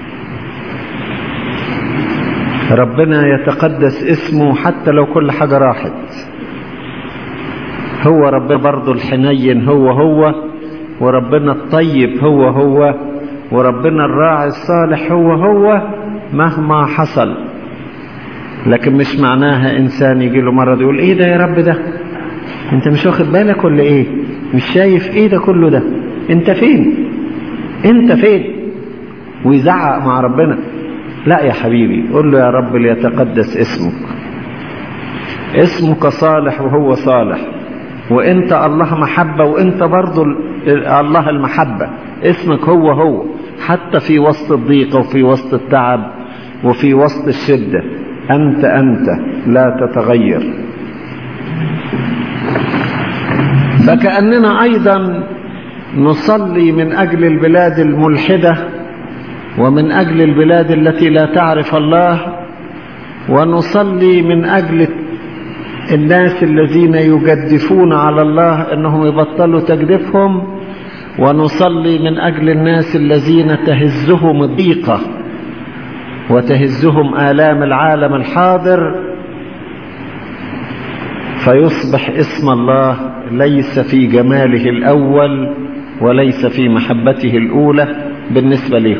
ربنا يتقدس اسمه حتى لو كل حاجة راحت هو ربنا برضه الحنين هو هو وربنا الطيب هو هو وربنا الراعي الصالح هو هو مهما حصل لكن مش معناها انسان يجي له مرض يقول ايه ده يا رب ده انت مش واخد بالك ولا ايه مش شايف ايه ده كله ده انت فين انت فين ويزعق مع ربنا لا يا حبيبي قول له يا رب ليتقدس اسمك اسمك صالح وهو صالح وانت الله محبة وانت برضو الله المحبة اسمك هو هو حتى في وسط الضيقة وفي وسط التعب وفي وسط الشدة أنت أنت لا تتغير فكأننا أيضا نصلي من أجل البلاد الملحدة ومن أجل البلاد التي لا تعرف الله ونصلي من أجل الناس الذين يجدفون على الله أنهم يبطلوا تجديفهم ونصلي من أجل الناس الذين تهزهم الضيقة وتهزهم آلام العالم الحاضر فيصبح اسم الله ليس في جماله الأول وليس في محبته الأولى بالنسبة لهم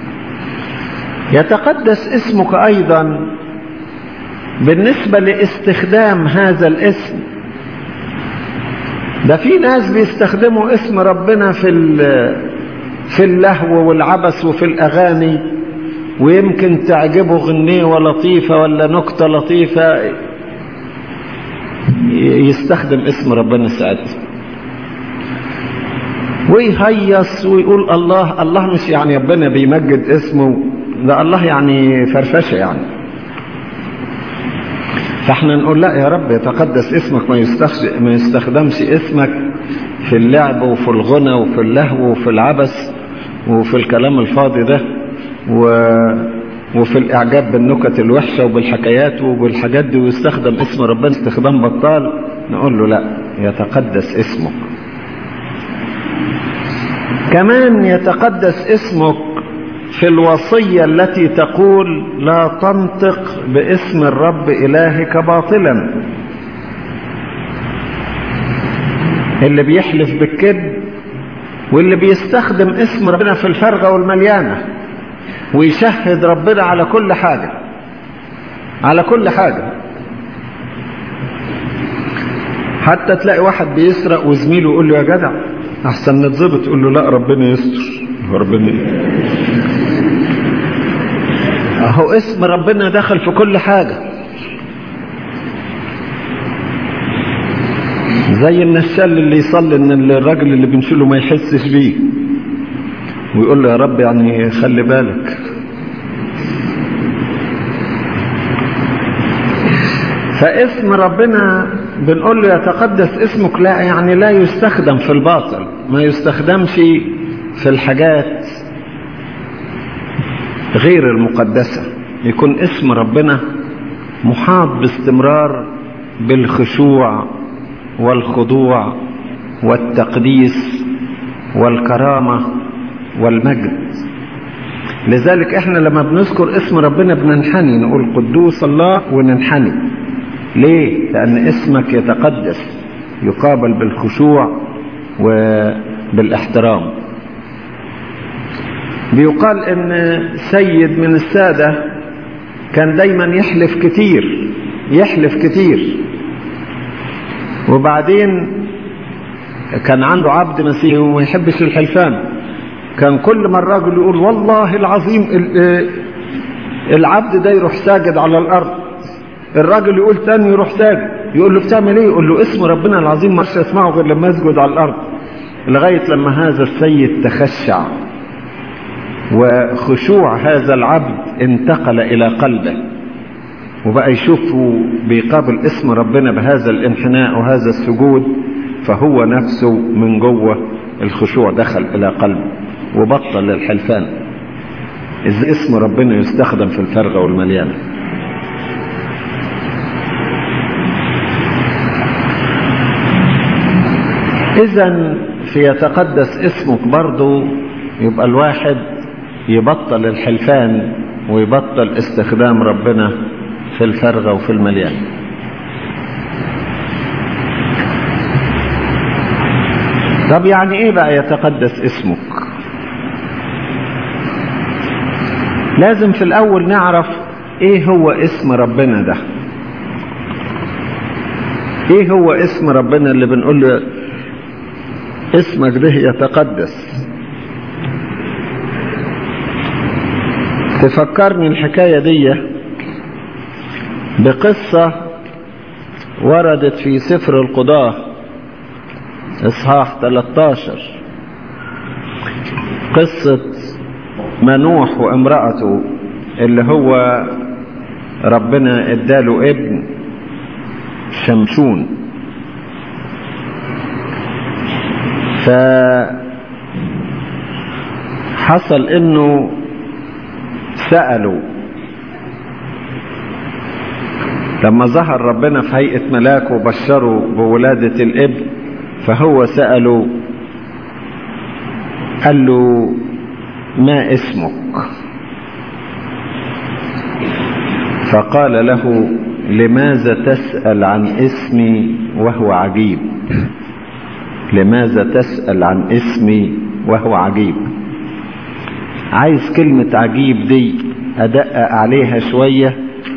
يتقدس اسمك أيضا بالنسبة لاستخدام هذا الاسم ده في ناس بيستخدموا اسم ربنا في في اللهو والعبث وفي الأغاني ويمكن تعجبه غنية لطيفة ولا نكتة لطيفة يستخدم اسم ربنا ساعتها ويهيص ويقول الله الله مش يعني ربنا بيمجد اسمه ده الله يعني فرفشة يعني فاحنا نقول لا يا رب يتقدس اسمك ما, ما يستخدمش اسمك في اللعب وفي الغنى وفي اللهو وفي العبث وفي الكلام الفاضي ده و... وفي الإعجاب بالنكت الوحشة وبالحكايات وبالحاجات دي ويستخدم اسم ربنا استخدام بطال نقول له لا يتقدس اسمك كمان يتقدس اسمك في الوصية التي تقول لا تنطق باسم الرب إلهك باطلا اللي بيحلف بالكذب واللي بيستخدم اسم ربنا في الفرغة والمليانة ويشهد ربنا على كل حاجة على كل حاجة حتى تلاقي واحد بيسرق وزميله يقول له يا جدع احسن نتظبط يقول له لا ربنا يستر ربنا اهو اسم ربنا دخل في كل حاجة زي النشال اللي يصلي ان الراجل اللي بنشيله ما يحسش بيه ويقول له يا رب يعني خلي بالك فاسم ربنا بنقول له يتقدس اسمك لا يعني لا يستخدم في الباطل ما يستخدمش في الحاجات غير المقدسة يكون اسم ربنا محاط باستمرار بالخشوع والخضوع والتقديس والكرامة والمجد لذلك احنا لما بنذكر اسم ربنا بننحني نقول قدوس الله وننحني ليه لان اسمك يتقدس يقابل بالخشوع وبالاحترام بيقال ان سيد من السادة كان دايما يحلف كتير يحلف كتير وبعدين كان عنده عبد مسيحي وما يحبش الحلفان كان كل ما الراجل يقول والله العظيم العبد ده يروح ساجد على الارض الراجل يقول تاني يروح ساجد يقول له بتعمل ايه يقول له اسم ربنا العظيم مش اسمعه غير لما اسجد على الارض لغايه لما هذا السيد تخشع وخشوع هذا العبد انتقل الى قلبه وبقى يشوفه بيقابل اسم ربنا بهذا الانحناء وهذا السجود فهو نفسه من جوه الخشوع دخل إلى قلبه وبطل الحلفان إذا اسم ربنا يستخدم في الفرغة والمليانة إذا في يتقدس اسمك برضو يبقى الواحد يبطل الحلفان ويبطل استخدام ربنا في الفرغة وفي المليان طب يعني ايه بقى يتقدس اسمك لازم في الاول نعرف ايه هو اسم ربنا ده ايه هو اسم ربنا اللي بنقول له اسمك ده يتقدس تفكرني الحكاية دي بقصة وردت في سفر القضاة اصحاح 13 قصة منوح وامرأته اللي هو ربنا اداله ابن شمشون فحصل انه سألوا لما ظهر ربنا في هيئة ملاك وبشروا بولادة الابن فهو سأله قال له ما اسمك فقال له لماذا تسأل عن اسمي وهو عجيب لماذا تسأل عن اسمي وهو عجيب عايز كلمة عجيب دي أدقق عليها شوية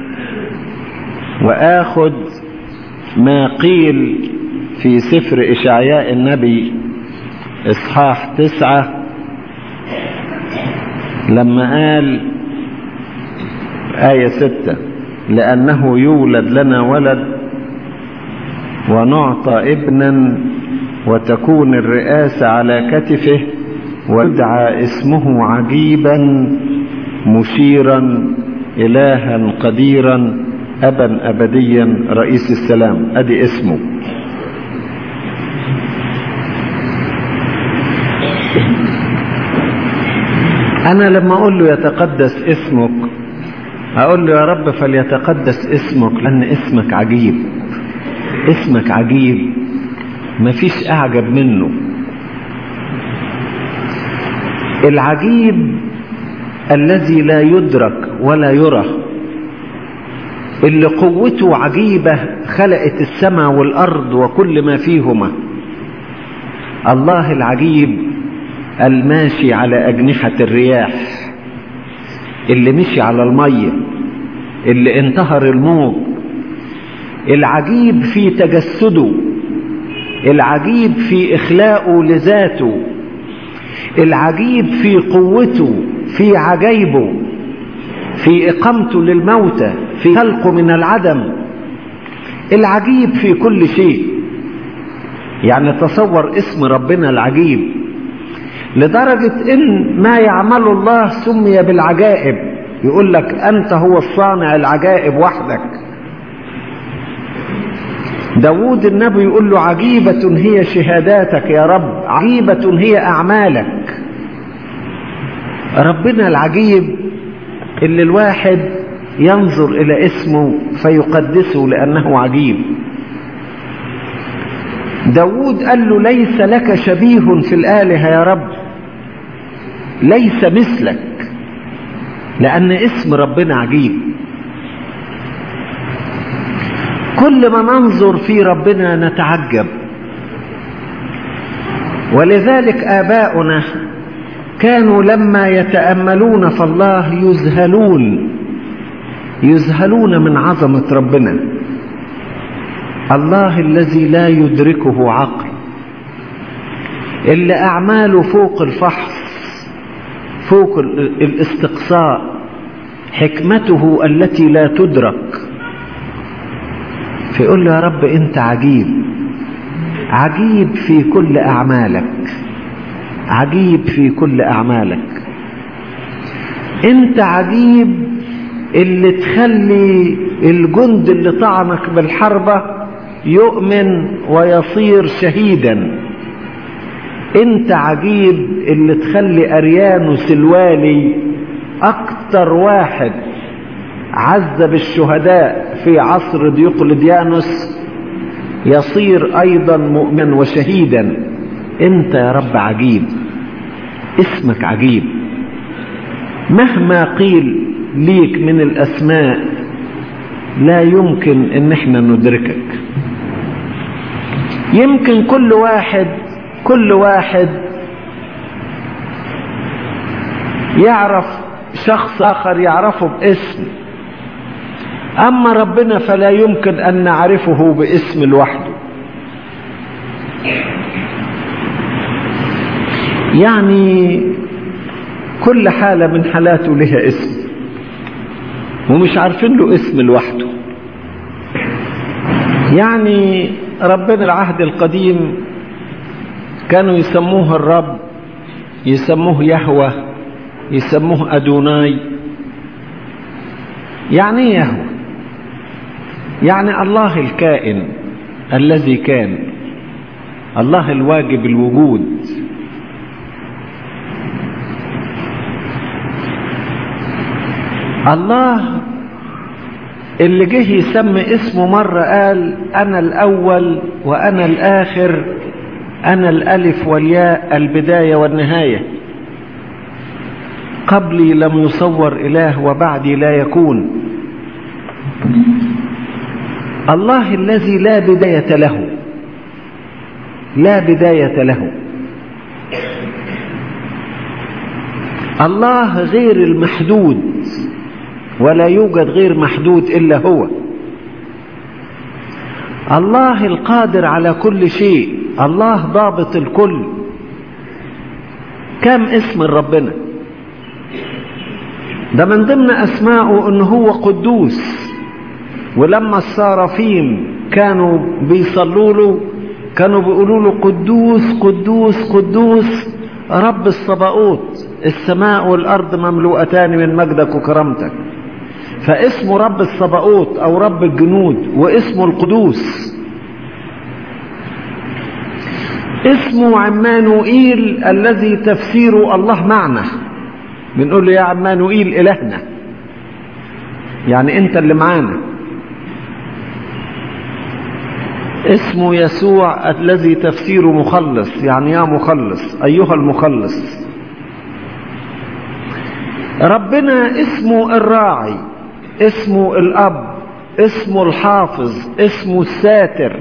وآخد ما قيل في سفر إشعياء النبي إصحاح تسعة لما قال آية ستة لأنه يولد لنا ولد ونعطى ابنا وتكون الرئاسة على كتفه ويدعى اسمه عجيبا مشيرا إلها قديرا أبا أبديا رئيس السلام أدي اسمه أنا لما أقول له يتقدس اسمك أقول له يا رب فليتقدس اسمك لأن اسمك عجيب اسمك عجيب مفيش أعجب منه العجيب الذي لا يدرك ولا يرى اللي قوته عجيبة خلقت السماء والأرض وكل ما فيهما الله العجيب الماشي على أجنحة الرياح اللي مشي على المية اللي انتهر الموج العجيب في تجسده العجيب في إخلاقه لذاته العجيب في قوته في عجيبه في إقامته للموتى في خلقه من العدم العجيب في كل شيء يعني تصور اسم ربنا العجيب لدرجة ان ما يعمل الله سمي بالعجائب يقول لك انت هو الصانع العجائب وحدك داود النبي يقول له عجيبة هي شهاداتك يا رب عجيبة هي أعمالك ربنا العجيب اللي الواحد ينظر إلى اسمه فيقدسه لأنه عجيب داود قال له ليس لك شبيه في الآلهة يا رب ليس مثلك لأن اسم ربنا عجيب كل ما ننظر في ربنا نتعجب ولذلك آباؤنا كانوا لما يتأملون في الله يذهلون يذهلون من عظمة ربنا الله الذي لا يدركه عقل اللي أعماله فوق الفحص فوق الاستقصاء حكمته التي لا تدرك فيقول له يا رب انت عجيب عجيب في كل اعمالك عجيب في كل اعمالك انت عجيب اللي تخلي الجند اللي طعنك بالحربة يؤمن ويصير شهيدا انت عجيب اللي تخلي اريانوس الوالي اكتر واحد عذب الشهداء في عصر ديوقلديانوس يصير ايضا مؤمن وشهيدا انت يا رب عجيب اسمك عجيب مهما قيل ليك من الاسماء لا يمكن ان احنا ندركك يمكن كل واحد كل واحد يعرف شخص اخر يعرفه باسم اما ربنا فلا يمكن ان نعرفه باسم لوحده يعني كل حالة من حالاته لها اسم ومش عارفين له اسم لوحده يعني ربنا العهد القديم كانوا يسموه الرب يسموه يهوى يسموه أدوناي يعني ايه يهوى يعني الله الكائن الذي كان الله الواجب الوجود الله اللي جه يسمي اسمه مرة قال أنا الأول وأنا الآخر أنا الألف والياء البداية والنهاية قبلي لم يصور إله وبعدي لا يكون الله الذي لا بداية له لا بداية له الله غير المحدود ولا يوجد غير محدود إلا هو الله القادر على كل شيء الله ضابط الكل كم اسم ربنا ده من ضمن أسماءه أنه هو قدوس ولما الصارفين كانوا بيصلوا له كانوا بيقولوا له قدوس قدوس قدوس رب الصباؤوت السماء والأرض مملوءتان من مجدك وكرامتك فاسمه رب الصباؤوت أو رب الجنود واسمه القدوس اسمه عمانوئيل الذي تفسيره الله معنا بنقول له يا عمانوئيل إلهنا يعني أنت اللي معانا اسمه يسوع الذي تفسيره مخلص يعني يا مخلص أيها المخلص ربنا اسمه الراعي اسمه الأب اسمه الحافظ اسمه الساتر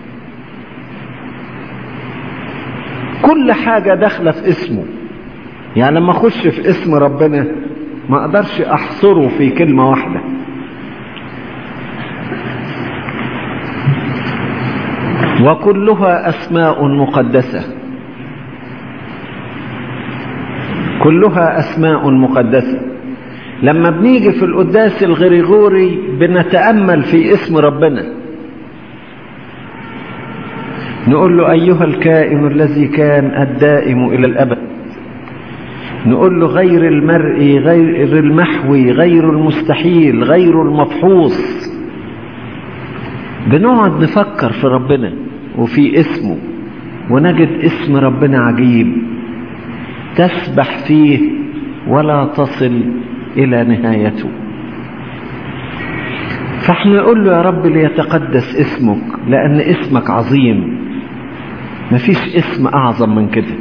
كل حاجة داخلة في اسمه يعني لما اخش في اسم ربنا ما اقدرش احصره في كلمة واحدة وكلها اسماء مقدسة كلها اسماء مقدسة لما بنيجي في القداس الغريغوري بنتأمل في اسم ربنا نقول له أيها الكائن الذي كان الدائم إلى الأبد نقول له غير المرئي غير المحوي غير المستحيل غير المفحوص بنقعد نفكر في ربنا وفي اسمه ونجد اسم ربنا عجيب تسبح فيه ولا تصل إلى نهايته فاحنا نقول له يا رب ليتقدس اسمك لأن اسمك عظيم مفيش اسم أعظم من كده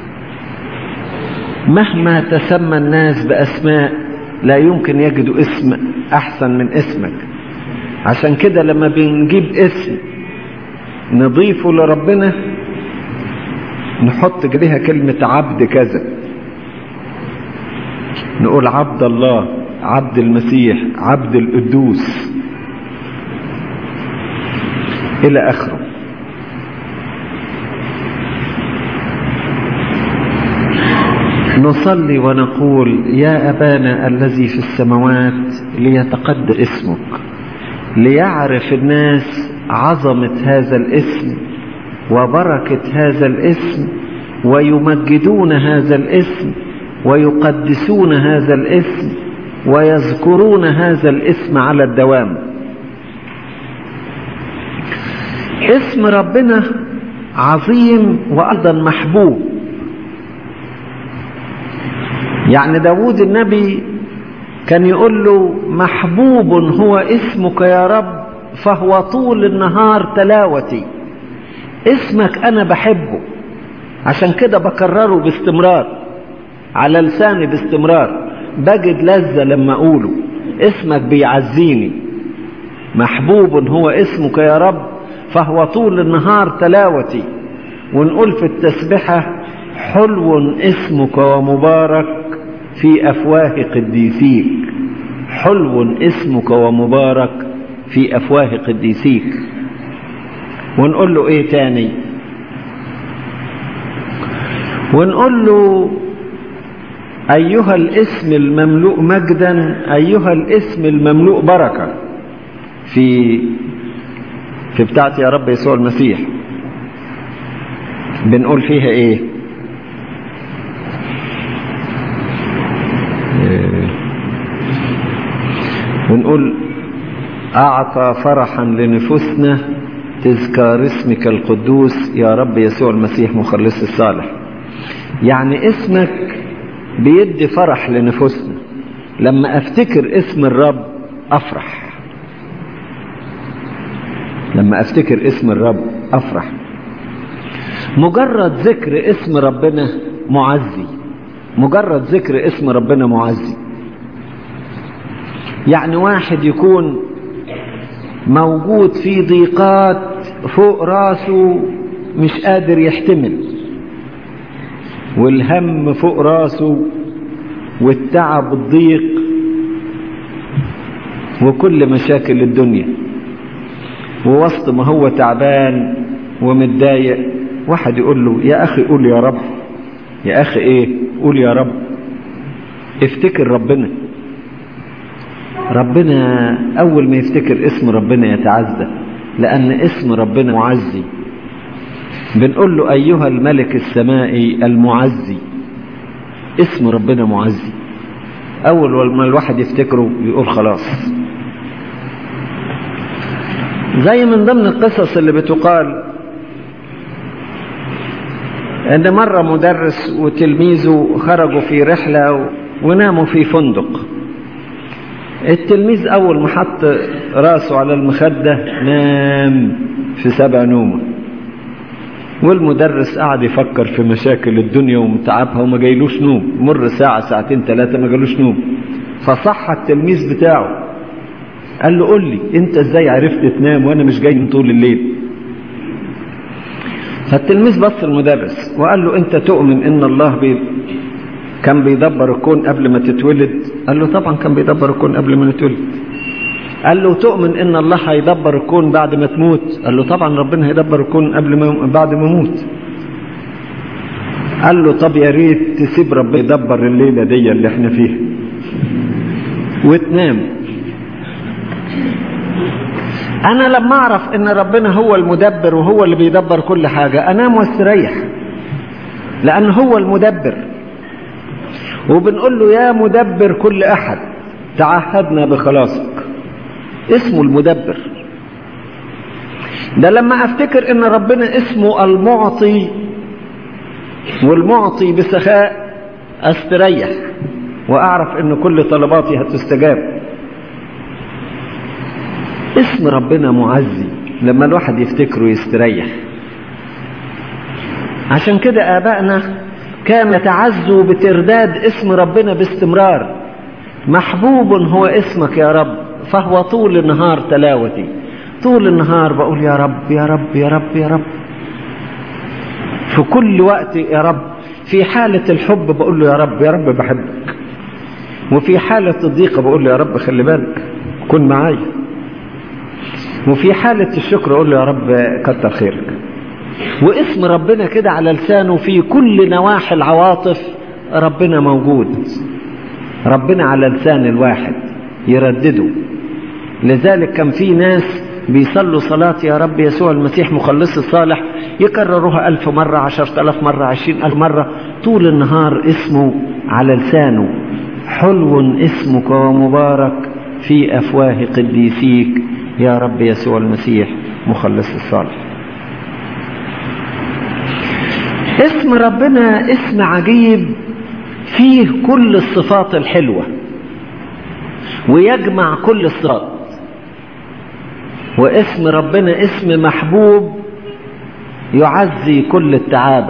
مهما تسمى الناس بأسماء لا يمكن يجدوا اسم أحسن من اسمك عشان كده لما بنجيب اسم نضيفه لربنا نحط جريها كلمة عبد كذا نقول عبد الله عبد المسيح عبد القدوس إلى آخره نصلي ونقول يا أبانا الذي في السماوات ليتقد اسمك ليعرف الناس عظمة هذا الاسم وبركة هذا الاسم ويمجدون هذا الاسم ويقدسون هذا الاسم ويذكرون هذا الاسم على الدوام اسم ربنا عظيم وأيضا محبوب يعني داود النبي كان يقول له محبوب هو اسمك يا رب فهو طول النهار تلاوتي اسمك انا بحبه عشان كده بكرره باستمرار على لساني باستمرار بجد لذة لما اقوله اسمك بيعزيني محبوب هو اسمك يا رب فهو طول النهار تلاوتي ونقول في التسبحة حلو اسمك ومبارك في أفواه قديسيك حلو اسمك ومبارك في أفواه قديسيك ونقول له ايه تاني ونقول له أيها الاسم المملوء مجدا أيها الاسم المملوء بركة في في بتاعت يا رب يسوع المسيح بنقول فيها ايه ونقول أعطى فرحا لنفوسنا تذكار اسمك القدوس يا رب يسوع المسيح مخلص الصالح يعني اسمك بيدي فرح لنفوسنا لما افتكر اسم الرب افرح لما افتكر اسم الرب افرح مجرد ذكر اسم ربنا معزي مجرد ذكر اسم ربنا معزي يعني واحد يكون موجود في ضيقات فوق راسه مش قادر يحتمل والهم فوق راسه والتعب والضيق وكل مشاكل الدنيا ووسط ما هو تعبان ومتضايق واحد يقول له يا اخي قول يا رب يا اخي ايه قول يا رب افتكر ربنا ربنا اول ما يفتكر اسم ربنا يتعزى لان اسم ربنا معزي بنقول له ايها الملك السمائي المعزي اسم ربنا معزي اول ما الواحد يفتكره يقول خلاص زي من ضمن القصص اللي بتقال ان مرة مدرس وتلميذه خرجوا في رحلة وناموا في فندق التلميذ اول ما حط راسه على المخدة نام في سبع نومه والمدرس قعد يفكر في مشاكل الدنيا ومتعبها وما جايلوش نوم مر ساعة ساعتين ثلاثة ما جالوش نوم فصح التلميذ بتاعه قال له قول لي انت ازاي عرفت تنام وانا مش جاي من طول الليل فالتلميذ بص المدرس وقال له انت تؤمن ان الله بي كان بيدبر الكون قبل ما تتولد قال له طبعا كان بيدبر الكون قبل ما نتولد قال له تؤمن ان الله هيدبر الكون بعد ما تموت قال له طبعا ربنا هيدبر الكون قبل ما بعد ما اموت قال له طب يا ريت تسيب ربنا يدبر الليله دي اللي احنا فيها وتنام انا لما اعرف ان ربنا هو المدبر وهو اللي بيدبر كل حاجه انام واستريح لان هو المدبر وبنقول له يا مدبر كل احد تعهدنا بخلاصك اسمه المدبر ده لما افتكر ان ربنا اسمه المعطي والمعطي بسخاء استريح واعرف ان كل طلباتي هتستجاب اسم ربنا معزي لما الواحد يفتكره يستريح عشان كده ابائنا كانوا يتعزوا بترداد اسم ربنا باستمرار محبوب هو اسمك يا رب فهو طول النهار تلاوتي طول النهار بقول يا رب يا رب يا رب يا رب في كل وقت يا رب في حالة الحب بقول له يا رب يا رب بحبك وفي حالة الضيقة بقول له يا رب خلي بالك كن معايا وفي حالة الشكر اقول له يا رب كتر خيرك واسم ربنا كده على لسانه في كل نواحي العواطف ربنا موجود ربنا على لسان الواحد يردده لذلك كان في ناس بيصلوا صلاة يا رب يسوع المسيح مخلص الصالح يكرروها ألف مرة عشرة ألاف مرة عشرين ألف مرة طول النهار اسمه على لسانه حلو اسمك ومبارك في أفواه قديسيك يا رب يسوع المسيح مخلص الصالح اسم ربنا اسم عجيب فيه كل الصفات الحلوة ويجمع كل الصفات واسم ربنا اسم محبوب يعزي كل التعابة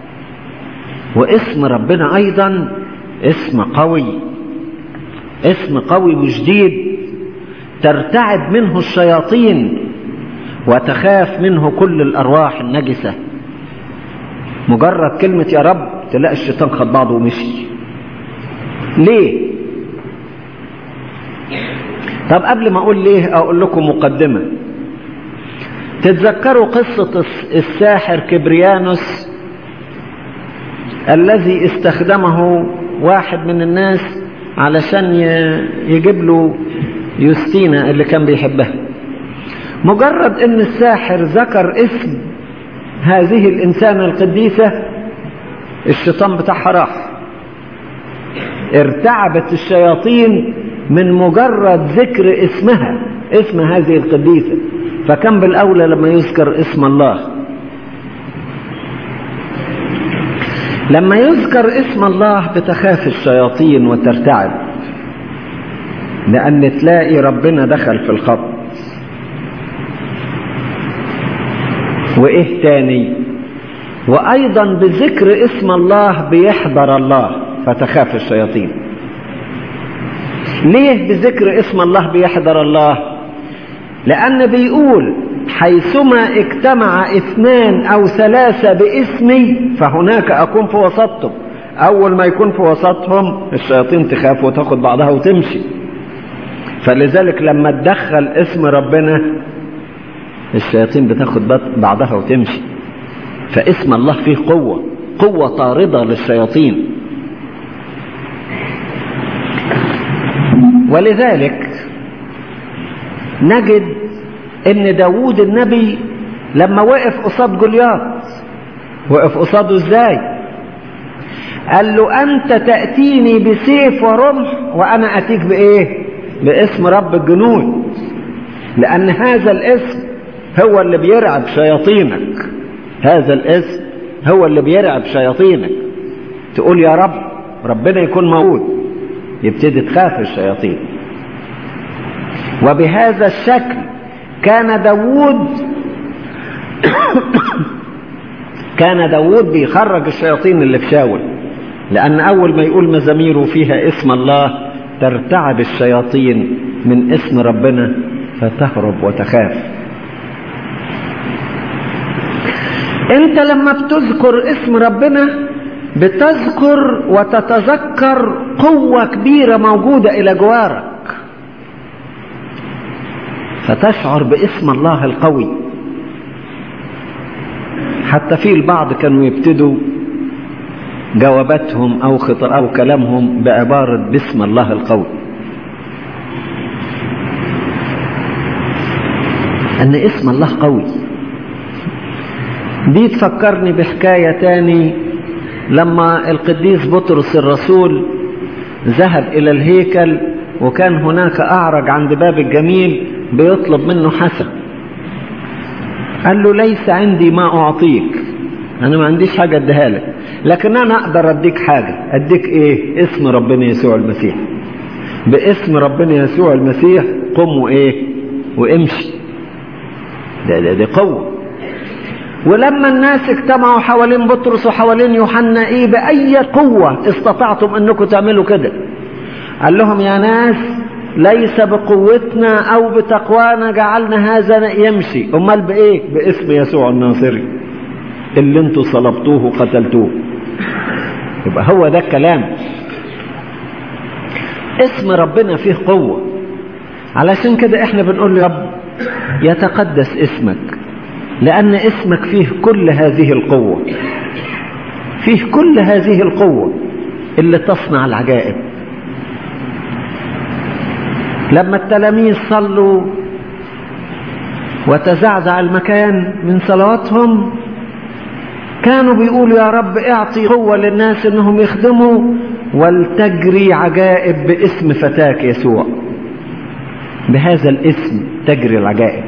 واسم ربنا ايضا اسم قوي اسم قوي وجديد ترتعد منه الشياطين وتخاف منه كل الارواح النجسة مجرد كلمة يا رب تلاقي الشيطان خد بعضه ومشي ليه طب قبل ما اقول ليه اقول لكم مقدمة تتذكروا قصة الساحر كبريانوس الذي استخدمه واحد من الناس علشان يجيب له يوستينا اللي كان بيحبها مجرد ان الساحر ذكر اسم هذه الانسانة القديسة الشيطان بتاعها راح ارتعبت الشياطين من مجرد ذكر اسمها اسم هذه القديسة فكان بالأولى لما يذكر اسم الله لما يذكر اسم الله بتخاف الشياطين وترتعب لأن تلاقي ربنا دخل في الخط وإيه تاني وأيضا بذكر اسم الله بيحضر الله فتخاف الشياطين ليه بذكر اسم الله بيحضر الله لأن بيقول حيثما اجتمع اثنان أو ثلاثة باسمي فهناك أكون في وسطهم أول ما يكون في وسطهم الشياطين تخاف وتاخد بعضها وتمشي فلذلك لما تدخل اسم ربنا الشياطين بتاخد بعضها وتمشي فاسم الله فيه قوة قوة طاردة للشياطين ولذلك نجد ان داوود النبي لما وقف قصاد جولياط وقف قصاده ازاي قال له انت تأتيني بسيف ورمح وانا اتيك بايه باسم رب الجنود لان هذا الاسم هو اللي بيرعب شياطينك هذا الاسم هو اللي بيرعب شياطينك تقول يا رب ربنا يكون موجود يبتدي تخاف الشياطين وبهذا الشكل كان داوود كان داوود بيخرج الشياطين اللي في شاول لأن أول ما يقول مزاميره فيها اسم الله ترتعب الشياطين من اسم ربنا فتهرب وتخاف انت لما بتذكر اسم ربنا بتذكر وتتذكر قوة كبيرة موجودة إلى جوارك فتشعر باسم الله القوي حتى في البعض كانوا يبتدوا جواباتهم أو خطأ أو كلامهم بعبارة باسم الله القوي أن اسم الله قوي دي تفكرني بحكاية تاني لما القديس بطرس الرسول ذهب إلى الهيكل وكان هناك أعرج عند باب الجميل بيطلب منه حسن قال له ليس عندي ما أعطيك أنا ما عنديش حاجة أديها لك لكن أنا أقدر أديك حاجة أديك إيه اسم ربنا يسوع المسيح باسم ربنا يسوع المسيح قم وإيه وامشي ده ده دي قوة ولما الناس اجتمعوا حوالين بطرس وحوالين يوحنا ايه بأي قوة استطعتم انكم تعملوا كده قال لهم يا ناس ليس بقوتنا او بتقوانا جعلنا هذا يمشي امال بايه باسم يسوع الناصري اللي انتوا صلبتوه وقتلتوه يبقى هو ده الكلام اسم ربنا فيه قوة علشان كده احنا بنقول له يا رب يتقدس اسمك لأن اسمك فيه كل هذه القوة فيه كل هذه القوة اللي تصنع العجائب لما التلاميذ صلوا وتزعزع المكان من صلواتهم كانوا بيقولوا يا رب اعطي قوة للناس انهم يخدموا ولتجري عجائب باسم فتاك يسوع بهذا الاسم تجري العجائب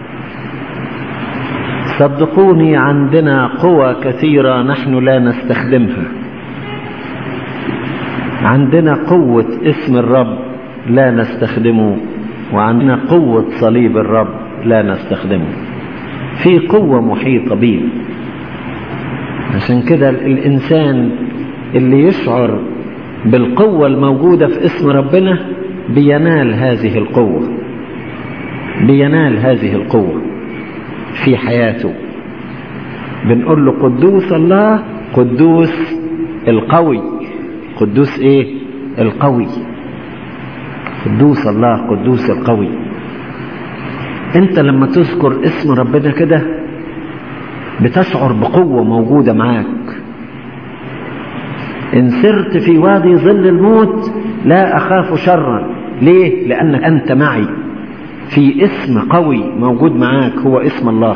صدقوني عندنا قوى كثيرة نحن لا نستخدمها عندنا قوة اسم الرب لا نستخدمه وعندنا قوة صليب الرب لا نستخدمه في قوة محيطة بيه عشان كده الإنسان اللي يشعر بالقوة الموجودة في اسم ربنا بينال هذه القوة بينال هذه القوة في حياته بنقول له قدوس الله قدوس القوي قدوس ايه القوي قدوس الله قدوس القوي انت لما تذكر اسم ربنا كده بتشعر بقوة موجودة معاك إن سرت في وادي ظل الموت لا أخاف شرا ليه؟ لأنك أنت معي في اسم قوي موجود معاك هو اسم الله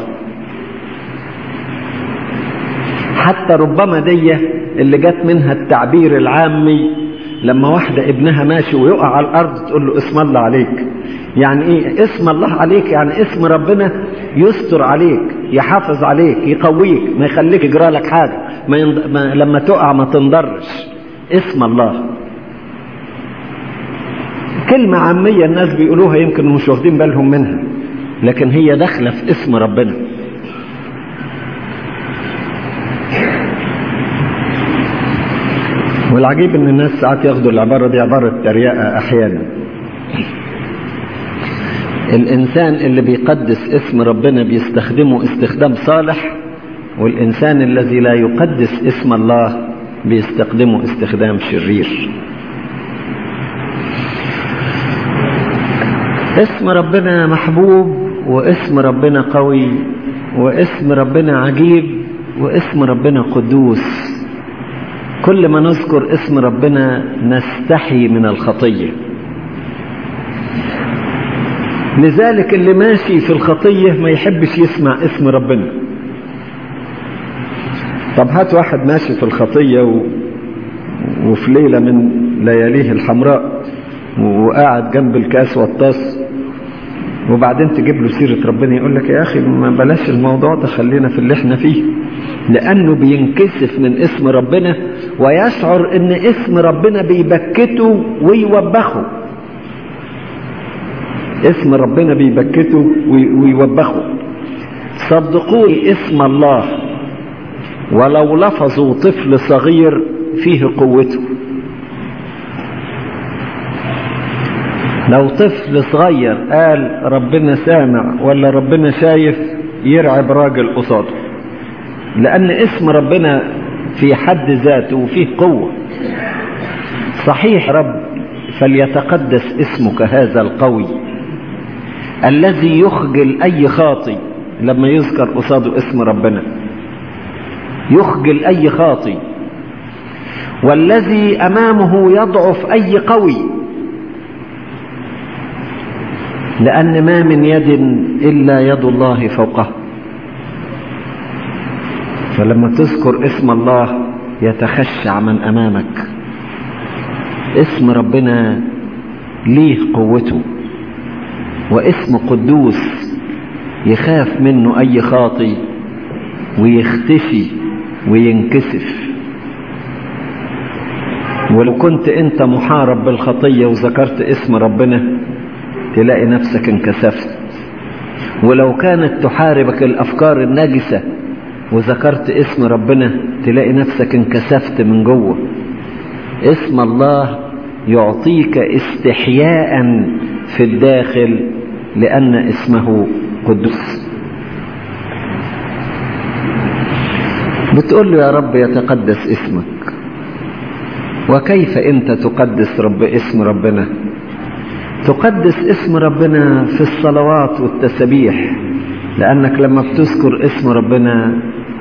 حتى ربما دي اللي جت منها التعبير العامي لما واحدة ابنها ماشي ويقع على الأرض تقول له اسم الله عليك يعني ايه اسم الله عليك يعني اسم ربنا يستر عليك يحافظ عليك يقويك ما يخليك يجرى لك حاجة ما ينض... ما... لما تقع ما تنضرش اسم الله كلمة عامية الناس بيقولوها يمكن مش واخدين بالهم منها لكن هي داخلة في اسم ربنا والعجيب ان الناس ساعات ياخدوا العبارة دي عبارة تريقة احيانا الانسان اللي بيقدس اسم ربنا بيستخدمه استخدام صالح والانسان الذي لا يقدس اسم الله بيستخدمه استخدام شرير اسم ربنا محبوب واسم ربنا قوي واسم ربنا عجيب واسم ربنا قدوس كل ما نذكر اسم ربنا نستحي من الخطيه لذلك اللي ماشي في الخطية ما يحبش يسمع اسم ربنا طب هات واحد ماشي في الخطية و... وفي ليلة من لياليه الحمراء وقاعد جنب الكاس والطاس وبعدين تجيب له سيرة ربنا يقول لك يا أخي ما بلاش الموضوع ده خلينا في اللي احنا فيه لأنه بينكسف من اسم ربنا ويشعر ان اسم ربنا بيبكته ويوبخه اسم ربنا بيبكته ويوبخه صدقوني اسم الله ولو لفظوا طفل صغير فيه قوته لو طفل صغير قال ربنا سامع ولا ربنا شايف يرعب راجل قصاده لأن اسم ربنا في حد ذاته فيه قوة صحيح رب فليتقدس اسمك هذا القوي الذي يخجل أي خاطي لما يذكر قصاده اسم ربنا يخجل أي خاطي والذي أمامه يضعف أي قوي لأن ما من يد إلا يد الله فوقه فلما تذكر اسم الله يتخشع من أمامك اسم ربنا ليه قوته واسم قدوس يخاف منه أي خاطي ويختفي وينكسف ولو كنت أنت محارب بالخطية وذكرت اسم ربنا تلاقي نفسك انكسفت ولو كانت تحاربك الأفكار النجسة وذكرت اسم ربنا تلاقي نفسك انكسفت من جوه اسم الله يعطيك استحياء في الداخل لأن اسمه قدوس بتقول له يا رب يتقدس اسمك وكيف انت تقدس رب اسم ربنا تقدس اسم ربنا في الصلوات والتسبيح لأنك لما بتذكر اسم ربنا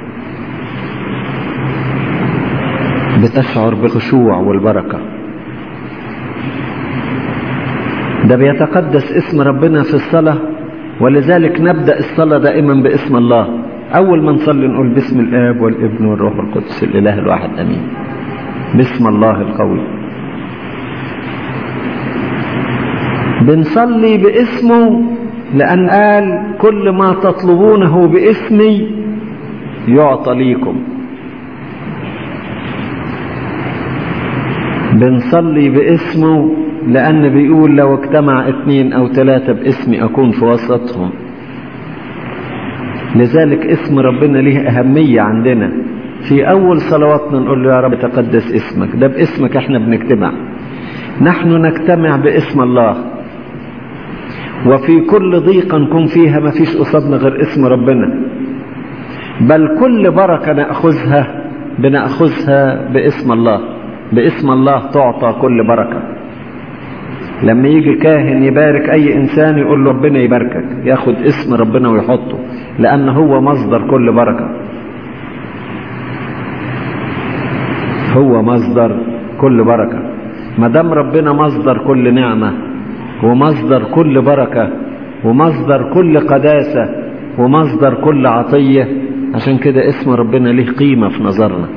بتشعر بالخشوع والبركة ده بيتقدس اسم ربنا في الصلاة ولذلك نبدأ الصلاة دائما باسم الله أول ما نصلي نقول باسم الآب والابن والروح القدس الإله الواحد أمين باسم الله القوي بنصلي باسمه لأن قال كل ما تطلبونه باسمي يعطى ليكم بنصلي باسمه لأن بيقول لو اجتمع اثنين أو ثلاثة باسمي أكون في وسطهم لذلك اسم ربنا ليه أهمية عندنا في أول صلواتنا نقول له يا رب تقدس اسمك ده باسمك احنا بنجتمع نحن نجتمع باسم الله وفي كل ضيقة نكون فيها ما فيش قصادنا غير اسم ربنا بل كل بركة نأخذها بنأخذها باسم الله باسم الله تعطى كل بركة لما يجي كاهن يبارك أي إنسان يقول له ربنا يباركك ياخد اسم ربنا ويحطه لأن هو مصدر كل بركة هو مصدر كل بركة ما دام ربنا مصدر كل نعمة ومصدر كل بركة ومصدر كل قداسة ومصدر كل عطية عشان كده اسم ربنا له قيمة في نظرنا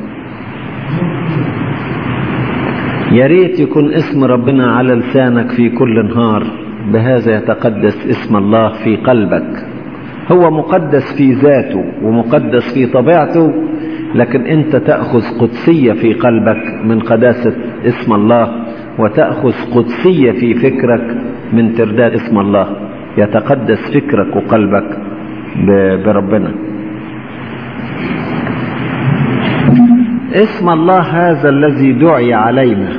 يا ريت يكون اسم ربنا على لسانك في كل نهار بهذا يتقدس اسم الله في قلبك هو مقدس في ذاته ومقدس في طبيعته لكن انت تأخذ قدسية في قلبك من قداسة اسم الله وتأخذ قدسية في فكرك من ترداد اسم الله يتقدس فكرك وقلبك بربنا اسم الله هذا الذي دعي علينا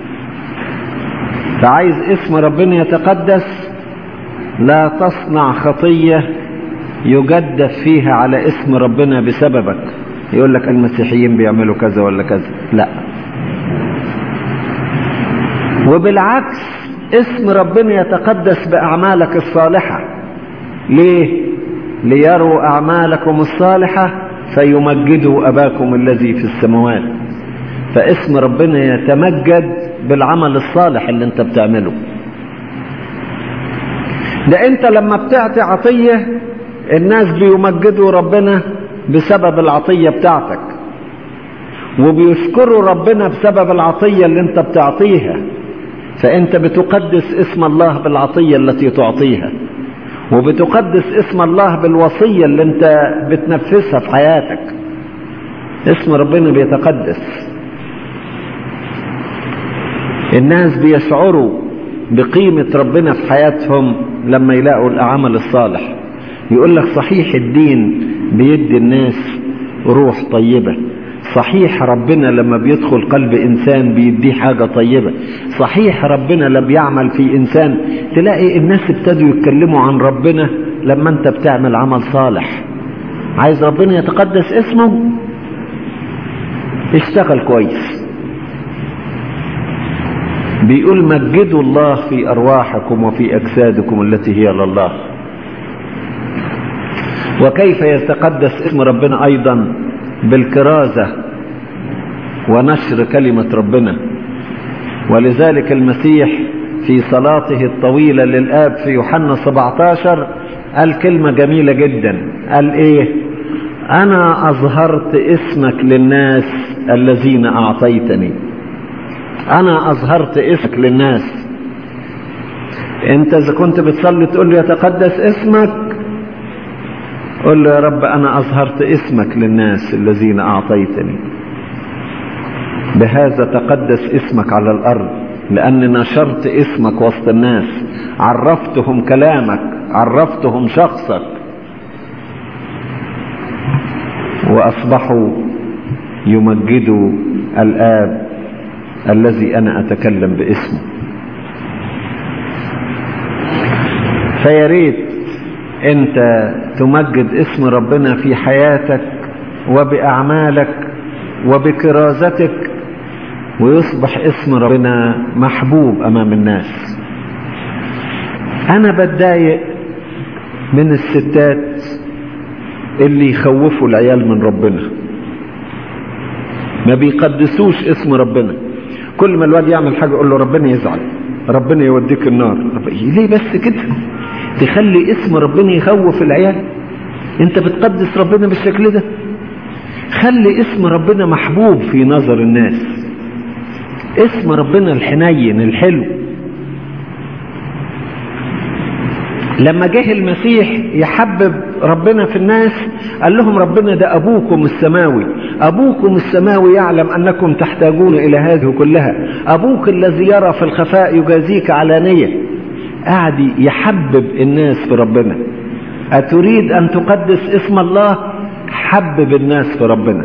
فعايز اسم ربنا يتقدس لا تصنع خطية يجدف فيها على اسم ربنا بسببك يقول لك المسيحيين بيعملوا كذا ولا كذا لا وبالعكس اسم ربنا يتقدس بأعمالك الصالحة ليه ليروا أعمالكم الصالحة فيمجدوا أباكم الذي في السماوات فاسم ربنا يتمجد بالعمل الصالح اللي انت بتعمله ده انت لما بتعطي عطية الناس بيمجدوا ربنا بسبب العطية بتاعتك وبيشكروا ربنا بسبب العطية اللي انت بتعطيها فانت بتقدس اسم الله بالعطية التي تعطيها وبتقدس اسم الله بالوصية اللي انت بتنفذها في حياتك اسم ربنا بيتقدس الناس بيشعروا بقيمة ربنا في حياتهم لما يلاقوا العمل الصالح يقول لك صحيح الدين بيدي الناس روح طيبة صحيح ربنا لما بيدخل قلب إنسان بيديه حاجة طيبة صحيح ربنا لما بيعمل في إنسان تلاقي الناس ابتدوا يتكلموا عن ربنا لما أنت بتعمل عمل صالح عايز ربنا يتقدس اسمه اشتغل كويس بيقول مجدوا الله في أرواحكم وفي أجسادكم التي هي لله وكيف يتقدس اسم ربنا أيضا بالكرازة ونشر كلمة ربنا ولذلك المسيح في صلاته الطويلة للآب في يوحنا 17 قال كلمة جميلة جدا قال ايه انا اظهرت اسمك للناس الذين اعطيتني انا اظهرت اسمك للناس انت اذا كنت بتصلي تقول له يتقدس اسمك قل له يا رب انا اظهرت اسمك للناس الذين اعطيتني بهذا تقدس اسمك على الارض لان نشرت اسمك وسط الناس عرفتهم كلامك عرفتهم شخصك واصبحوا يمجدوا الاب الذي انا اتكلم باسمه فيا ريت انت تمجد اسم ربنا في حياتك وباعمالك وبكرازتك ويصبح اسم ربنا محبوب امام الناس انا بتضايق من الستات اللي يخوفوا العيال من ربنا ما بيقدسوش اسم ربنا كل ما الواد يعمل حاجه يقول له ربنا يزعل ربنا يوديك النار ليه بس كده تخلي اسم ربنا يخوف العيال انت بتقدس ربنا بالشكل ده خلي اسم ربنا محبوب في نظر الناس اسم ربنا الحنين الحلو لما جه المسيح يحبب ربنا في الناس قال لهم ربنا ده أبوكم السماوي أبوكم السماوي يعلم أنكم تحتاجون إلى هذه كلها أبوك الذي يرى في الخفاء يجازيك علانية قاعد يحبب الناس في ربنا أتريد أن تقدس اسم الله حبب الناس في ربنا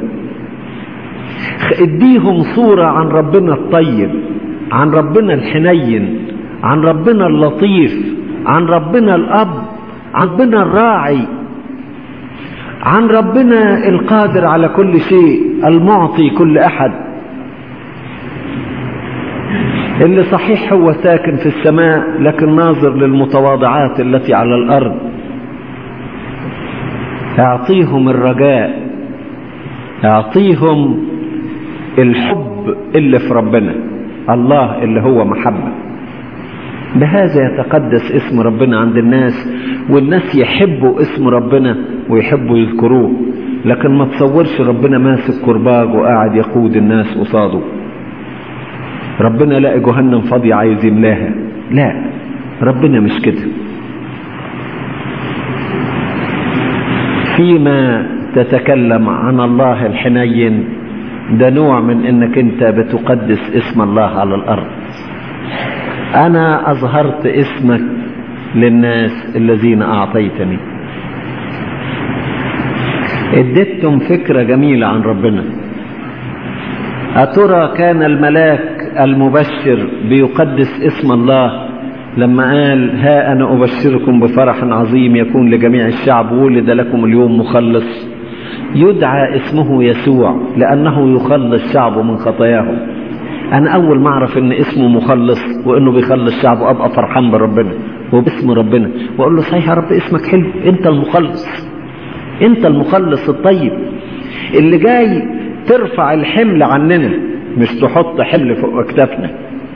اديهم صورة عن ربنا الطيب عن ربنا الحنين عن ربنا اللطيف عن ربنا الأب عن ربنا الراعي عن ربنا القادر على كل شيء المعطي كل أحد اللي صحيح هو ساكن في السماء لكن ناظر للمتواضعات التي على الأرض اعطيهم الرجاء اعطيهم الحب اللي في ربنا الله اللي هو محبة بهذا يتقدس اسم ربنا عند الناس والناس يحبوا اسم ربنا ويحبوا يذكروه لكن ما تصورش ربنا ماسك كرباج وقاعد يقود الناس قصاده ربنا لاقي جهنم فاضية عايز يملاها لا ربنا مش كده فيما تتكلم عن الله الحنين ده نوع من انك انت بتقدس اسم الله على الارض انا اظهرت اسمك للناس الذين اعطيتني اديتهم فكرة جميلة عن ربنا أترى كان الملاك المبشر بيقدس اسم الله لما قال ها أنا أبشركم بفرح عظيم يكون لجميع الشعب ولد لكم اليوم مخلص يدعى اسمه يسوع لأنه يخلص شعبه من خطاياهم أنا أول ما أعرف إن اسمه مخلص وإنه بيخلص شعبه أبقى فرحان بربنا وباسم ربنا وأقول له صحيح يا رب اسمك حلو أنت المخلص أنت المخلص الطيب اللي جاي ترفع الحمل عننا مش تحط حمل فوق أكتافنا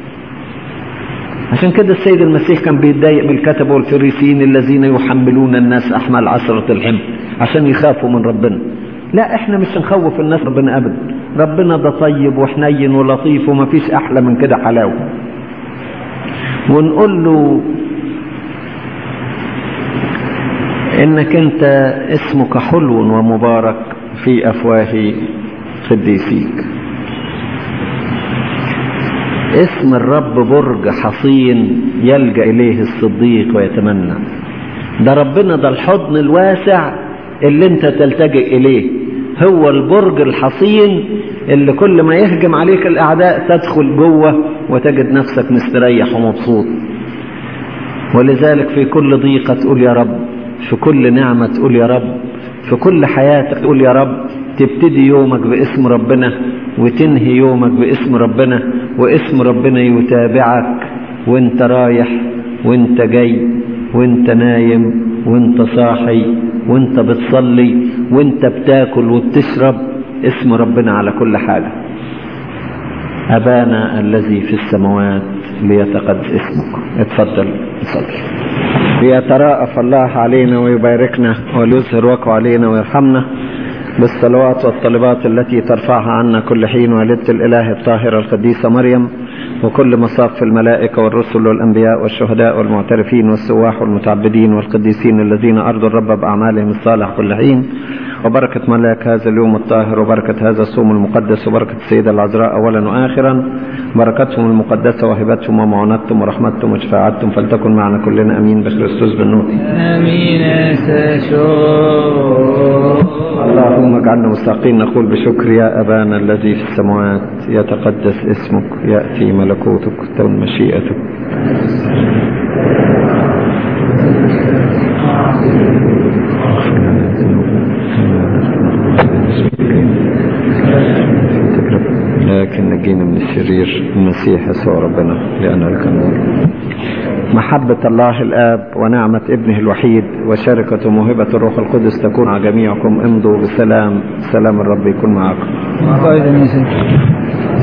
عشان كده السيد المسيح كان بيتضايق من الكتبة والفريسيين الذين يحملون الناس أحمال عشرة الحمل عشان يخافوا من ربنا لا احنا مش نخوف الناس ربنا ابدا ربنا ده طيب وحنين ولطيف وما فيش احلى من كده حلاوه ونقول له انك انت اسمك حلو ومبارك في افواه قديسيك اسم الرب برج حصين يلجا اليه الصديق ويتمنى ده ربنا ده الحضن الواسع اللي انت تلتجئ اليه هو البرج الحصين اللي كل ما يهجم عليك الاعداء تدخل جوه وتجد نفسك مستريح ومبسوط ولذلك في كل ضيقة تقول يا رب في كل نعمة تقول يا رب في كل حياتك تقول يا رب تبتدي يومك باسم ربنا وتنهي يومك باسم ربنا واسم ربنا يتابعك وانت رايح وانت جاي وانت نايم وانت صاحي وانت بتصلي وانت بتاكل وبتشرب اسم ربنا على كل حاجة أبانا الذي في السماوات ليتقدس اسمك اتفضل صلي ليتراءف الله علينا ويباركنا وليظهر وقعه علينا ويرحمنا بالصلوات والطلبات التي ترفعها عنا كل حين والدة الإله الطاهرة القديسة مريم وكل مصاف الملائكة والرسل والأنبياء والشهداء والمعترفين والسواح والمتعبدين والقديسين الذين أرضوا الرب بأعمالهم الصالح كل حين وبركة ملاك هذا اليوم الطاهر وبركة هذا الصوم المقدس وبركة السيدة العذراء أولا وآخرا بركتهم المقدسة وهبتهم ومعونتهم ورحمتهم وشفاعتهم فلتكن معنا كلنا أمين بخريستوس بالنوتي آمين تشوف اللهم اجعلنا مستحقين نقول بشكر يا أبانا الذي في السماوات يتقدس اسمك يأتي ملكوتك تكن مشيئتك لكن نجينا من الشرير المسيح يسوع ربنا لأن لك النور محبة الله الآب ونعمة ابنه الوحيد وشركة موهبة الروح القدس تكون مع جميعكم امضوا بسلام سلام الرب يكون معكم قائد المسيح